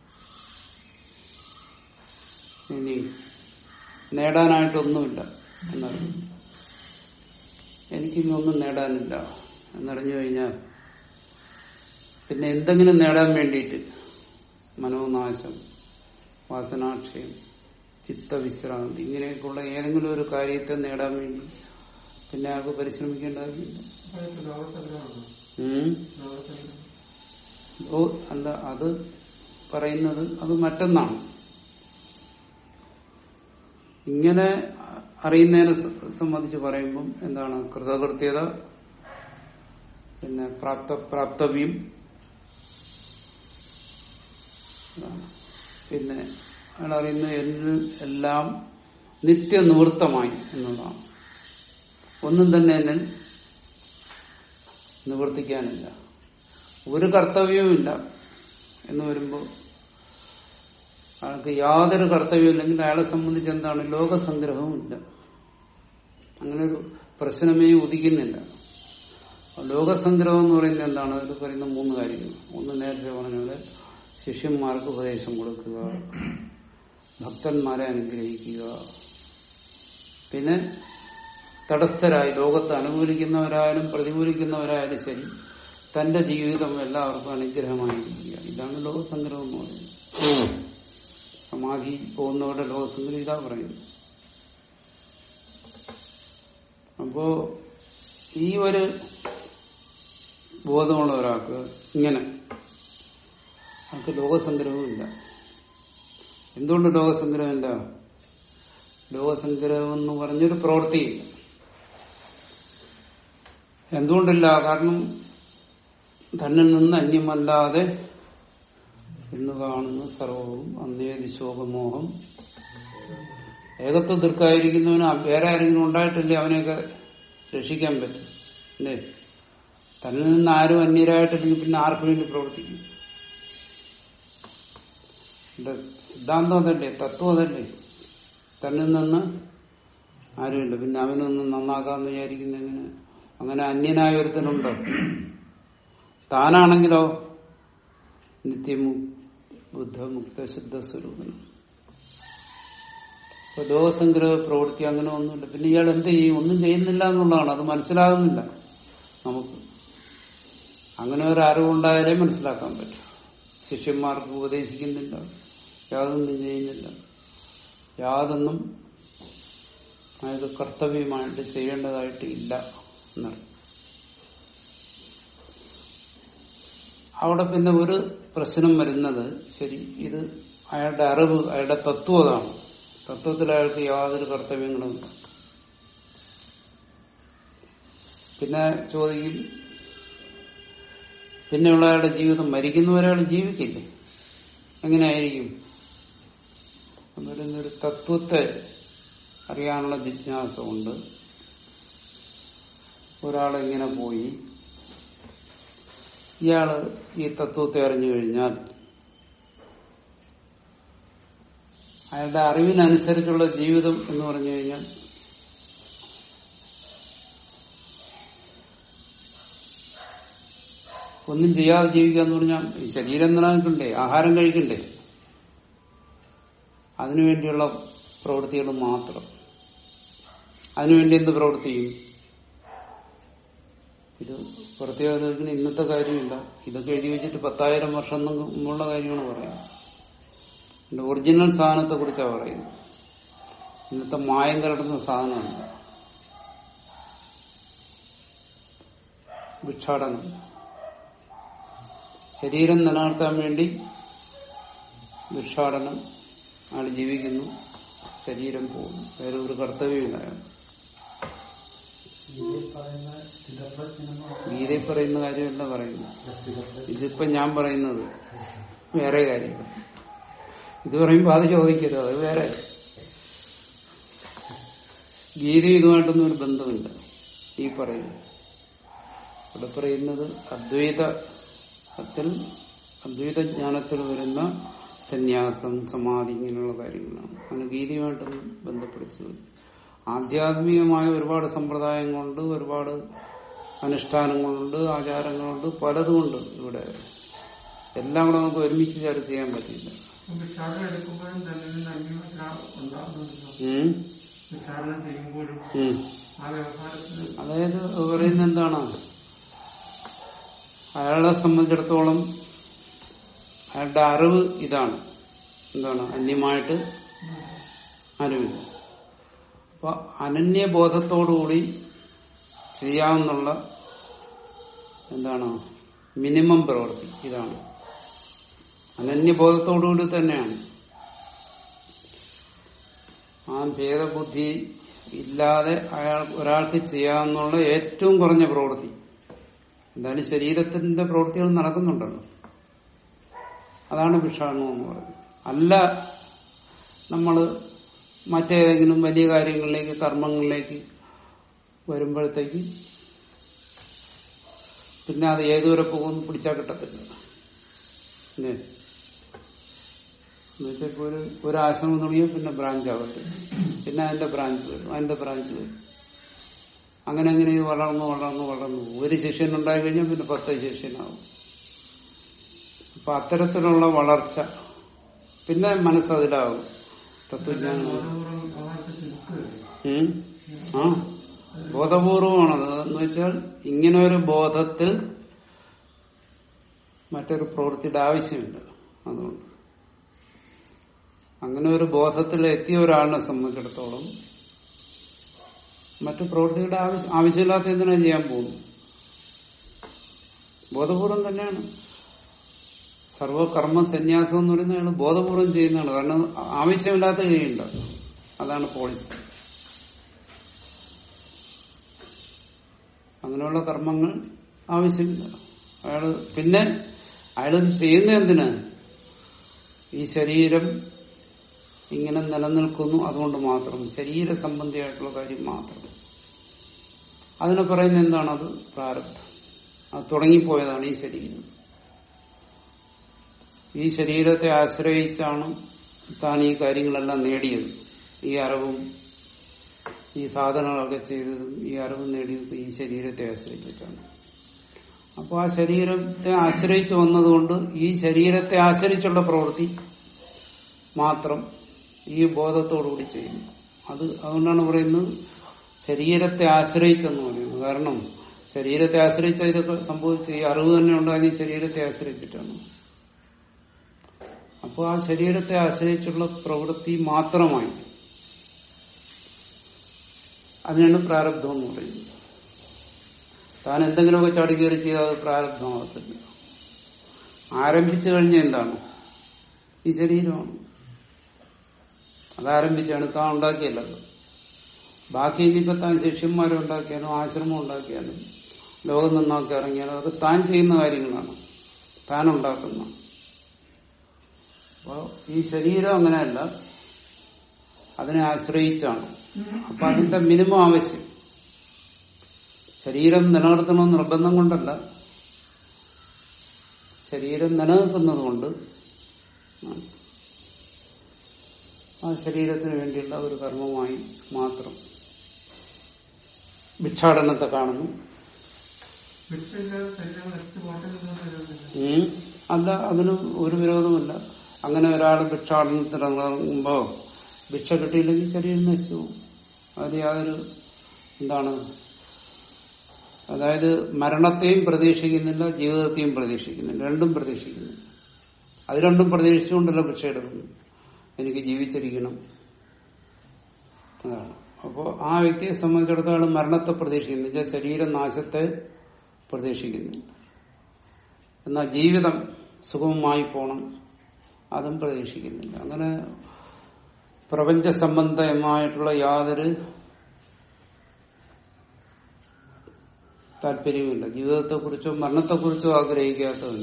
ഇനി നേടാനായിട്ടൊന്നുമില്ല എന്നറിഞ്ഞു എനിക്കിനി ഒന്നും നേടാനില്ല എന്നറിഞ്ഞു കഴിഞ്ഞാൽ പിന്നെ എന്തെങ്കിലും നേടാൻ വേണ്ടിയിട്ട് മനോനാശം വാസനാക്ഷയം ചിത്തവിശ്രാന്തി ഇങ്ങനെയൊക്കെയുള്ള ഏതെങ്കിലും ഒരു കാര്യത്തെ നേടാൻ വേണ്ടി പിന്നെ അയാൾക്ക് പരിശ്രമിക്കേണ്ട കാര്യമില്ല ഉം. ഓ അല്ല അത് പറയുന്നത് അത് മറ്റൊന്നാണ് ഇങ്ങനെ അറിയുന്നതിനെ സ- സംബന്ധിച്ച് പറയുമ്പം എന്താണ് കൃതകൃത്യത പിന്നെ പ്രാപ്ത പ്രാപ്തവ്യം ഇതാണ്. പിന്നെ അയാൾ അറിയുന്ന എന്നിൽ എല്ലാം നിത്യനിവൃത്തമായി എന്നുള്ളതാണ് ഒന്നും തന്നെ എന്നിൽ നിവർത്തിക്കാനില്ല ഒരു കർത്തവ്യവുമില്ല എന്ന് വരുമ്പോൾ അയാൾക്ക് യാതൊരു കർത്തവ്യമില്ലെങ്കിൽ അയാളെ സംബന്ധിച്ച് എന്താണ് ലോകസംഗ്രഹവും ഇല്ല അങ്ങനെ ഒരു പ്രശ്നമേ ഉദിക്കുന്നില്ല ലോകസംഗ്രഹം എന്ന് പറയുന്നത് എന്താണ് അതിൽ പറയുന്ന മൂന്ന് കാര്യങ്ങൾ ഒന്ന് നേരത്തെ പറഞ്ഞ ശിഷ്യന്മാർക്ക് ഉപദേശം കൊടുക്കുക ഭക്തന്മാരെ അനുഗ്രഹിക്കുക പിന്നെ തടസ്ഥരായി ലോകത്ത് അനുകൂലിക്കുന്നവരായാലും പ്രതികൂലിക്കുന്നവരായാലും ശരി തന്റെ ജീവിതം എല്ലാവർക്കും അനുഗ്രഹമായിരിക്കുക ഇതാണ് ലോകസംഗ്രഹം എന്ന് പറയുന്നത് സമാധി പോകുന്നവരുടെ ലോകസംഗ്രഹം ഇതാ പറയുന്നത് അപ്പോ ഈ ഒരു ബോധമുള്ള ഒരാൾക്ക് ഇങ്ങനെ ആൾക്ക് ലോകസംഗ്രഹമില്ല എന്തുകൊണ്ട് ലോകസംഗ്രഹമില്ല ലോകസംഗ്രഹം എന്ന് പറഞ്ഞൊരു പ്രവൃത്തിയില്ല എന്തുകൊണ്ടില്ല കാരണം തന്നിൽ നിന്ന് അന്യമല്ലാതെ എന്ന് കാണുന്ന സർവവും അന്നേതി ശോകമോഹം ഏകത്വ ദീർഘായിരിക്കുന്നവന് വേറെ ആരെങ്കിലും ഉണ്ടായിട്ടില്ലേ അവനെയൊക്കെ രക്ഷിക്കാൻ പറ്റും അല്ലേ തന്നിൽ നിന്ന് ആരും അന്യരായിട്ടില്ലെങ്കിൽ പിന്നെ ആർക്ക് വേണ്ടി പ്രവർത്തിക്കും എന്റെ സിദ്ധാന്തം അതല്ലേ തത്വം അതല്ലേ തന്നിൽ നിന്ന് ആരുമില്ല പിന്നെ അവനൊന്നും നന്നാക്കാന്ന് വിചാരിക്കുന്ന എങ്ങനെ അങ്ങനെ അന്യനായ ഒരുത്തനുണ്ടോ താനാണെങ്കിലോ നിത്യമു ബുദ്ധ മുക്ത ശുദ്ധ സ്വരൂപൻ ഇപ്പൊ ലോകസംഗ്രഹ പ്രവൃത്തി അങ്ങനെ ഒന്നുമില്ല പിന്നെ ഇയാൾ എന്ത് ചെയ്യും ഒന്നും ചെയ്യുന്നില്ല എന്നുള്ളതാണ് അത് മനസ്സിലാകുന്നില്ല നമുക്ക് അങ്ങനെ ഒരു അറിവുണ്ടായാലേ മനസ്സിലാക്കാൻ പറ്റും ശിഷ്യന്മാർക്ക് ഉപദേശിക്കുന്നില്ല യാതൊന്നും ചെയ്യുന്നില്ല യാതൊന്നും അതായത് കർത്തവ്യമായിട്ട് ചെയ്യേണ്ടതായിട്ട് ഇല്ല എന്നർത്ഥം അവിടെ പിന്നെ ഒരു പ്രശ്നം വരുന്നത് ശരി ഇത് അയാളുടെ അറിവ് അയാളുടെ തത്വം അതാണ് തത്വത്തിൽ അയാൾക്ക് യാതൊരു കർത്തവ്യങ്ങളും ഇല്ല. പിന്നെ ചോദിക്കും പിന്നെയുള്ള അയാളുടെ ജീവിതം മരിക്കുന്നവരെ അയാൾ ജീവിക്കില്ലേ എങ്ങനെയായിരിക്കും ഒരു തത്വത്തെ അറിയാനുള്ള ജിജ്ഞാസ കൊണ്ട് ഒരാളിങ്ങനെ പോയി ഇയാള് ഈ തത്വത്തെ അറിഞ്ഞു കഴിഞ്ഞാൽ അയാളുടെ അറിവിനനുസരിച്ചുള്ള ജീവിതം എന്ന് പറഞ്ഞു കഴിഞ്ഞാൽ ഒന്നും ചെയ്യാതെ ജീവിക്കുക എന്ന് പറഞ്ഞാൽ ഈ ശരീരം നിലനിൽക്കണ്ടേ ആഹാരം കഴിക്കണ്ടേ അതിനുവേണ്ടിയുള്ള പ്രവൃത്തികൾ മാത്രം അതിനുവേണ്ടി എന്ത് പ്രവൃത്തിയും ഇത് പ്രത്യേകത ഇതിന് ഇന്നത്തെ കാര്യമില്ല ഇതൊക്കെ എഴുതി വെച്ചിട്ട് പത്തായിരം വർഷം മുമ്പുള്ള കാര്യമാണ് പറയുന്നത് ഇതിന്റെ ഒറിജിനൽ സാധനത്തെ കുറിച്ചാണ് പറയുന്നത് ഇന്നത്തെ മായം കലർത്തുന്ന സാധനമാണ് ഭിക്ഷാടനം ശരീരം നിലനിർത്താൻ വേണ്ടി ഭിക്ഷാടനം ആൾ ജീവിക്കുന്നു ശരീരം പോകുന്നു വേറെ ഒരു കർത്തവ്യമില്ല അയാൾക്ക്. ഗീതയിൽ പറയുന്ന കാര്യമല്ല പറയുന്നത് ഇതിപ്പോ ഞാൻ പറയുന്നത് വേറെ കാര്യം ഇത് പറയുമ്പോ അത് ചോദിക്കരുത് അത് വേറെ ഗീത ഇതുമായിട്ടൊന്നും ഒരു ബന്ധമില്ല ഈ പറയുന്നത് ഇവിടെ പറയുന്നത് അദ്വൈതത്തിൽ അദ്വൈത ജ്ഞാനത്തിൽ വരുന്ന സന്യാസം സമാധി ഇങ്ങനെയുള്ള കാര്യങ്ങളാണ് അങ്ങനെ ഗീതയുമായിട്ടൊന്നും ബന്ധപ്പെടുത്തി ആധ്യാത്മികമായ ഒരുപാട് സമ്പ്രദായങ്ങളുണ്ട് ഒരുപാട് അനുഷ്ഠാനങ്ങളുണ്ട് ആചാരങ്ങളുണ്ട് പലതുമുണ്ട് ഇവിടെ എല്ലാം കൂടെ നമുക്ക് ഒരുമിച്ച് ചർച്ച ചെയ്യാൻ പറ്റില്ല വിചാരണ എടുക്കുമ്പോഴും തന്നെ നിന്ന് അന്യമൊരാൾ ഉണ്ടാകുന്നുണ്ടല്ലോ ഉം. വിചാരണ ചെയ്യുമ്പോഴും ഉം. ആ വ്യവഹാരത്തിൽ അതായത് പറയുന്നത് എന്താണ് അയാളെ സംബന്ധിച്ചിടത്തോളം അയാളുടെ അറിവ് ഇതാണ് എന്താണ് അന്യമായിട്ട് അറിവില്ല അപ്പൊ അനന്യബോധത്തോടുകൂടി ചെയ്യാവുന്നുള്ള എന്താണ് മിനിമം പ്രവൃത്തി ഇതാണ് അനന്യബോധത്തോടുകൂടി തന്നെയാണ് ആ ഭേദബുദ്ധി ഇല്ലാതെ അയാൾ ഒരാൾക്ക് ചെയ്യാവുന്നുള്ള ഏറ്റവും കുറഞ്ഞ പ്രവൃത്തി എന്തായാലും ശരീരത്തിന്റെ പ്രവൃത്തികൾ നടക്കുന്നുണ്ടല്ലോ അതാണ് ഭിക്ഷാടനം എന്ന് പറയുന്നത് അല്ല നമ്മള് മറ്റേതെങ്കിലും വലിയ കാര്യങ്ങളിലേക്ക് കർമ്മങ്ങളിലേക്ക് വരുമ്പോഴത്തേക്ക് പിന്നെ അത് ഏതുവരെ പോകുമെന്ന് പിടിച്ചാൽ കിട്ടത്തില്ല അല്ലേ എന്നുവെച്ചാൽ ഇപ്പൊ ഒരു ഒരു ആശ്രമം തുടങ്ങിയാൽ പിന്നെ ബ്രാഞ്ച് ആവട്ടെ പിന്നെ അതിന്റെ ബ്രാഞ്ച് വരും അതിന്റെ ബ്രാഞ്ച് വരും അങ്ങനെ അങ്ങനെ ഇത് വളർന്നു വളർന്നു വളർന്നു ഒരു ശിഷ്യൻ ഉണ്ടായി കഴിഞ്ഞാൽ പിന്നെ പത്ത് ശിഷ്യനാവും അപ്പൊ അത്തരത്തിലുള്ള വളർച്ച പിന്നെ മനസ്സതിലാവും തത്വജ്ഞാനം ബോധപൂർവ്വം യഥാർത്ഥത്തിൽ നിൽക്കുകയല്ലേ ഉം. ആ ബോധപൂർവമാണത് എന്ന് വെച്ചാൽ ഇങ്ങനെ ഒരു ബോധത്തിൽ മറ്റൊരു പ്രവൃത്തിയുടെ ആവശ്യമില്ല അതുകൊണ്ട് അങ്ങനെ ഒരു ബോധത്തിൽ എത്തിയ ഒരാളിനെ സംബന്ധിച്ചിടത്തോളം മറ്റു പ്രവൃത്തിയുടെ ആവശ്യം ആവശ്യമില്ലാത്ത എന്തിനാ ചെയ്യാൻ പോകുന്നു ബോധപൂർവം തന്നെയാണ് സർവകർമ്മ സന്യാസം എന്ന് പറയുന്നത് അയാൾ ബോധപൂർവം ചെയ്യുന്നതാണ് കാരണം ആവശ്യമില്ലാത്ത ചെയ്യുന്നുണ്ട് അതാണ് പോളിസി അങ്ങനെയുള്ള കർമ്മങ്ങൾ ആവശ്യമില്ല അയാള് പിന്നെ അയാളത് ചെയ്യുന്ന എന്തിന് ഈ ശരീരം ഇങ്ങനെ നിലനിൽക്കുന്നു അതുകൊണ്ട് മാത്രം ശരീര സംബന്ധിയായിട്ടുള്ള കാര്യം മാത്രം അതിനെ പറയുന്ന എന്താണ് അത് പ്രാരബ്ധം അത് തുടങ്ങിപ്പോയതാണ് ഈ ശരീരം ഈ ശരീരത്തെ ആശ്രയിച്ചാണ് താൻ ഈ കാര്യങ്ങളെല്ലാം നേടിയത് ഈ അറിവും ഈ സാധനങ്ങളൊക്കെ ചെയ്തതും ഈ അറിവ് നേടിയത് ഈ ശരീരത്തെ ആശ്രയിച്ചിട്ടാണ് അപ്പോൾ ആ ശരീരത്തെ ആശ്രയിച്ചു വന്നതുകൊണ്ട് ഈ ശരീരത്തെ ആശ്രയിച്ചുള്ള പ്രവൃത്തി മാത്രം ഈ ബോധത്തോടുകൂടി ചെയ്യുന്നു അത് അതുകൊണ്ടാണ് പറയുന്നത് ശരീരത്തെ ആശ്രയിച്ചെന്ന് പറയുന്നത് കാരണം ശരീരത്തെ ആശ്രയിച്ച ഇതൊക്കെ സംഭവിച്ചു ഈ അറിവ് തന്നെ ഉണ്ടായത് ഈ ശരീരത്തെ ആശ്രയിച്ചിട്ടാണ് അപ്പോൾ ആ ശരീരത്തെ ആശ്രയിച്ചുള്ള പ്രവൃത്തി മാത്രമായി അതിനാണ് പ്രാരബ്ധം എന്ന് പറയുന്നത് താൻ എന്തെങ്കിലുമൊക്കെ ചാടിക്കയറി ചെയ്താൽ അത് പ്രാരബ്ധമാകത്തില്ല ആരംഭിച്ചു കഴിഞ്ഞ എന്താണ് ഈ ശരീരമാണ് അതാരംഭിച്ചാണ് താൻ ഉണ്ടാക്കിയല്ലത് ബാക്കി ഇനിയിപ്പോ താൻ ശിഷ്യന്മാരെ ഉണ്ടാക്കിയാലും ആശ്രമം ഉണ്ടാക്കിയാലും ലോകം നന്നാക്കി ഇറങ്ങിയാലും അതൊക്കെ താൻ ചെയ്യുന്ന കാര്യങ്ങളാണ് താൻ ഉണ്ടാക്കുന്ന അപ്പോ ഈ ശരീരം അങ്ങനെയല്ല അതിനെ ആശ്രയിച്ചാണ് അപ്പൊ അതിന്റെ മിനിമം ആവശ്യം ശരീരം നിലനിർത്തണമെന്ന് നിർബന്ധം കൊണ്ടല്ല ശരീരം നിലനിൽക്കുന്നത് കൊണ്ട് ആണ്. ആ ശരീരത്തിന് വേണ്ടിയുള്ള ഒരു കർമ്മമായി മാത്രം ഭിക്ഷാടനത്തെ കാണുന്നു ഭിക്ഷയില്ലാതെ ശരീരം നശിച്ചു പോട്ടെന്ന് ഉം. അല്ല അതിന് ഒരു വിരോധമില്ല അങ്ങനെ ഒരാൾ ഭിക്ഷാടനത്തിനിറങ്ങുമ്പോ ഭിക്ഷ കിട്ടിയില്ലെങ്കിൽ ശരീരം നശിച്ചു പോകും അതിൽ യാതൊരു എന്താണ് അതായത് മരണത്തെയും പ്രതീക്ഷിക്കുന്നില്ല ജീവിതത്തെയും പ്രതീക്ഷിക്കുന്നില്ല രണ്ടും പ്രതീക്ഷിക്കുന്നില്ല അത് രണ്ടും പ്രതീക്ഷിച്ചുകൊണ്ടല്ല ഭിക്ഷ എടുക്കുന്നു എനിക്ക് ജീവിച്ചിരിക്കണം അതാണ് അപ്പോ ആ വ്യക്തിയെ സംബന്ധിച്ചിടത്തോളം മരണത്തെ പ്രതീക്ഷിക്കുന്നില്ല ശരീരനാശത്തെ പ്രതീക്ഷിക്കുന്നില്ല എന്നാൽ ജീവിതം സുഗമമായി പോണം അതും പ്രതീക്ഷിക്കുന്നില്ല അങ്ങനെ പ്രപഞ്ച സംബന്ധമായിട്ടുള്ള യാതൊരു താല്പര്യവുമില്ല ജീവിതത്തെക്കുറിച്ചോ മരണത്തെക്കുറിച്ചോ ആഗ്രഹിക്കാത്തതുണ്ട്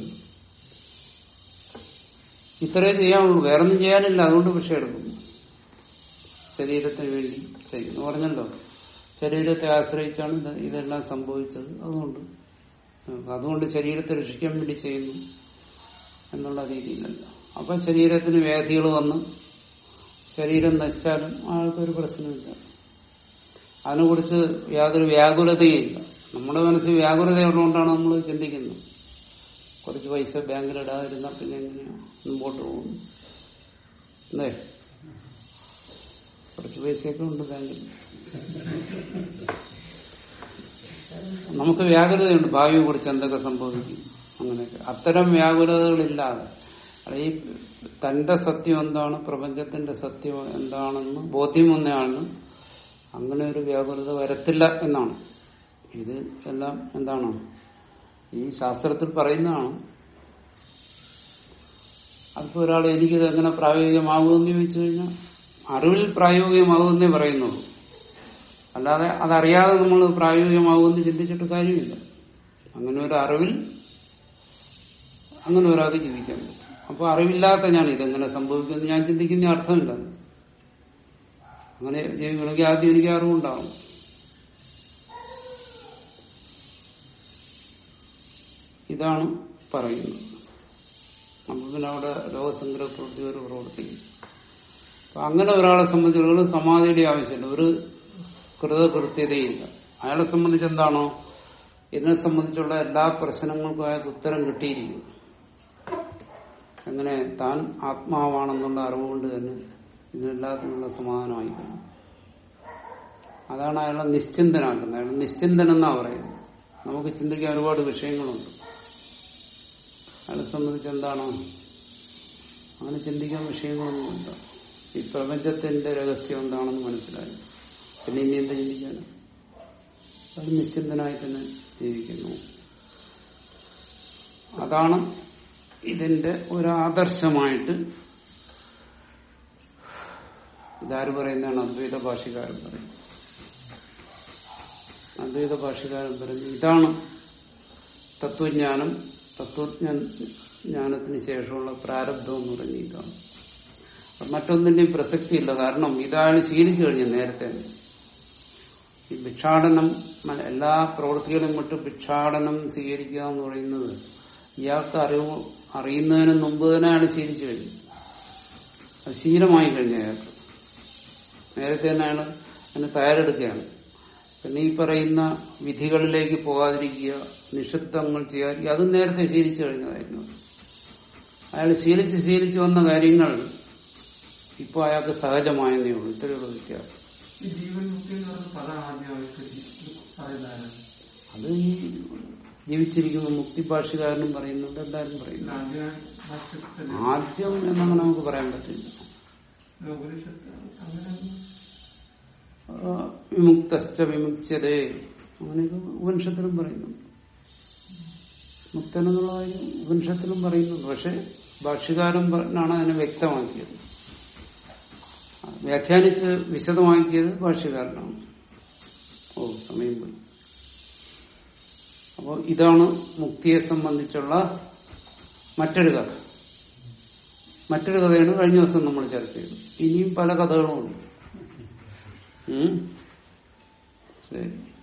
ഇത്രേ ചെയ്യാനുള്ളൂ വേറൊന്നും ചെയ്യാനില്ല അതുകൊണ്ട് ഭിക്ഷ എടുക്കുന്നു ശരീരത്തിന് വേണ്ടി ചെയ്യുന്നു പറഞ്ഞല്ലോ ശരീരത്തെ ആശ്രയിച്ചാണ് ഇത് ഇതെല്ലാം സംഭവിച്ചത് അതുകൊണ്ട് അതുകൊണ്ട് ശരീരത്തെ രക്ഷിക്കാൻ വേണ്ടി ചെയ്യുന്നു എന്നുള്ള രീതിയിലല്ല അപ്പൊ ശരീരത്തിന് വ്യാധികൾ വന്ന് ശരീരം നശിച്ചാലും ആൾക്കൊരു പ്രശ്നമില്ല അതിനെക്കുറിച്ച് യാതൊരു വ്യാകുലതയില്ല നമ്മുടെ മനസ്സിൽ വ്യാകുലതയുള്ളതുകൊണ്ടാണ് നമ്മൾ ചിന്തിക്കുന്നത് കുറച്ച് പൈസ ബാങ്കിൽ ഇടാതിരുന്നാൽ പിന്നെ എങ്ങനെയാ മുമ്പോട്ട് പോകുന്നു അല്ലേ കുറച്ച് പൈസയൊക്കെ ഉണ്ട് ബാങ്കിൽ നമുക്ക് വ്യാകുലതയുണ്ട് ഭാവിയെ കുറിച്ച് എന്തൊക്കെ സംഭവിക്കും അങ്ങനെയൊക്കെ അത്തരം വ്യാകുലതകളില്ലാതെ അത് ഈ തന്റെ സത്യം എന്താണ് പ്രപഞ്ചത്തിന്റെ സത്യം എന്താണെന്ന് ബോധ്യം വന്നയാളിന് അങ്ങനെ ഒരു വ്യാകുലത വരത്തില്ല എന്നാണ് ഇത് എല്ലാം എന്താണ് ഈ ശാസ്ത്രത്തിൽ പറയുന്നതാണ് അതിപ്പോ ഒരാൾ എനിക്കിത് എങ്ങനെ പ്രായോഗികമാകുമെന്ന് ചോദിച്ചു കഴിഞ്ഞാൽ അറിവിൽ പ്രായോഗികമാകുമെന്നേ പറയുന്നുള്ളൂ അല്ലാതെ അതറിയാതെ നമ്മൾ പ്രായോഗികമാകുമെന്ന് ചിന്തിച്ചിട്ട് കാര്യമില്ല അങ്ങനെ ഒരു അറിവിൽ അങ്ങനെ ഒരാൾക്ക് ജീവിക്കാൻ പറ്റും അപ്പൊ അറിവില്ലാത്ത ഞാൻ ഇതെങ്ങനെ സംഭവിക്കുമെന്ന് ഞാൻ ചിന്തിക്കുന്ന അർത്ഥമില്ല അങ്ങനെ ജീവിക്കണമെങ്കിൽ ആദ്യം എനിക്ക് അറിവുണ്ടാവും ഇതാണ് പറയുന്നത് അപ്പൊ പിന്നെ അവിടെ ലോകസംഗ്രഹ പ്രവൃത്തി ഒരു പ്രവർത്തിക്കും അപ്പൊ അങ്ങനെ ഒരാളെ സംബന്ധിച്ചിടത്തോളം സമാധിയുടെ ആവശ്യമില്ല ഒരു കൃതകൃത്യതയില്ല അയാളെ സംബന്ധിച്ച് എന്താണോ ഇതിനെ സംബന്ധിച്ചുള്ള എല്ലാ പ്രശ്നങ്ങൾക്കും അയാൾക്ക് ഉത്തരം കിട്ടിയിരിക്കും എങ്ങനെ താൻ ആത്മാവാണെന്നുള്ള അറിവുകൊണ്ട് തന്നെ ഇതിനെല്ലാത്തിനുള്ള സമാധാനമായി കഴിഞ്ഞു അതാണ് അയാളെ നിശ്ചിന്തനാക്കുന്നത് അയാൾ നിശ്ചിന്തൻ എന്നാ പറയുന്നത് നമുക്ക് ചിന്തിക്കാൻ ഒരുപാട് വിഷയങ്ങളുണ്ട് അയാളെ സംബന്ധിച്ച് എന്താണോ അങ്ങനെ ചിന്തിക്കാൻ വിഷയങ്ങളൊന്നുമില്ല ഈ പ്രപഞ്ചത്തിന്റെ രഹസ്യം എന്താണെന്ന് മനസ്സിലായി പിന്നെ ഇനി എന്താ ചിന്തിക്കാൻ അത് നിശ്ചിന്തനായി തന്നെ ജീവിക്കുന്നു അതാണ് ഇതിന്റെ ഒരു ആദർശമായിട്ട് ഇതാര് പറയുന്നതാണ് അദ്വൈത ഭാഷകാരൻ പറയുന്നത് അദ്വൈത ഭാഷകാരൻ പറഞ്ഞു ഇതാണ് തത്വജ്ഞാനം തത്വജ്ഞാനത്തിന് ശേഷമുള്ള പ്രാരബ്ധം എന്ന് പറഞ്ഞ ഇതാണ് അപ്പൊ മറ്റൊന്നിന്റെയും പ്രസക്തിയില്ല കാരണം ഇതാണ് ശീലിച്ചു കഴിഞ്ഞു നേരത്തെ ഈ ഭിക്ഷാടനം മ- എല്ലാ പ്രവൃത്തികളും വിട്ട് ഭിക്ഷാടനം സ്വീകരിക്കുക എന്ന് പറയുന്നത് ഇയാൾക്ക് അറിവ് അറിയുന്നതിന് മുമ്പ് തന്നെ അയാൾ ശീലിച്ചു കഴിഞ്ഞു അത് ശീലമായി കഴിഞ്ഞു അയാൾക്ക് നേരത്തെ തന്നെ അയാൾ അതിന് തയ്യാറെടുക്കുകയാണ് പിന്നെ ഈ പറയുന്ന വിധികളിലേക്ക് പോകാതിരിക്കുക നിഷിദ്ധങ്ങൾ ചെയ്യാതിരിക്കുക അതും നേരത്തെ ശീലിച്ചു കഴിഞ്ഞതായിരുന്നു അയാൾ ശീലിച്ച് ശീലിച്ചു വന്ന കാര്യങ്ങൾ ഇപ്പോൾ അയാൾക്ക് സഹജമായെന്നേ ഉള്ളൂ ഇത്രയുള്ള വ്യത്യാസം ഈ ജീവൻ മുക്തി എന്ന് പറഞ്ഞ പദം ആദ്യം അവർക്ക് പറയുന്നതാണ് അത് ഈ ജീവിച്ചിരിക്കുന്ന മുക്തി ഭാഷകാരനും പറയുന്നുണ്ട് എല്ലാവരും പറയുന്നു ആദ്യ ഭാഷത്തിൽ ആദ്യം എന്നങ്ങനെ നമുക്ക് പറയാൻ പറ്റില്ല ഉപനിഷത്ത് അങ്ങനെ ആ, വിമുക്തശ്ച വിമുക്തതേ അങ്ങനെയൊക്കെ ഉപനിഷത്തിലും പറയുന്നുണ്ട് മുക്തൻ എന്നുള്ള കാര്യം ഉപനിഷത്തിലും പറയുന്നുണ്ട് പക്ഷെ ഭാഷ്യകാരൻ പറഞ്ഞാണ് അതിനെ വ്യക്തമാക്കിയത് വ്യാഖ്യാനിച്ച് വിശദമാക്കിയത് ഭാഷ്യകാരനാണ് ഓ സമയം പോയി അപ്പോൾ ഇതാണ് മുക്തിയെ സംബന്ധിച്ചുള്ള മറ്റൊരു കഥ മറ്റൊരു കഥയാണ് കഴിഞ്ഞ ദിവസം നമ്മൾ ചർച്ച ചെയ്തത് ഇനിയും പല കഥകളുമുണ്ട് ഉം? ശരി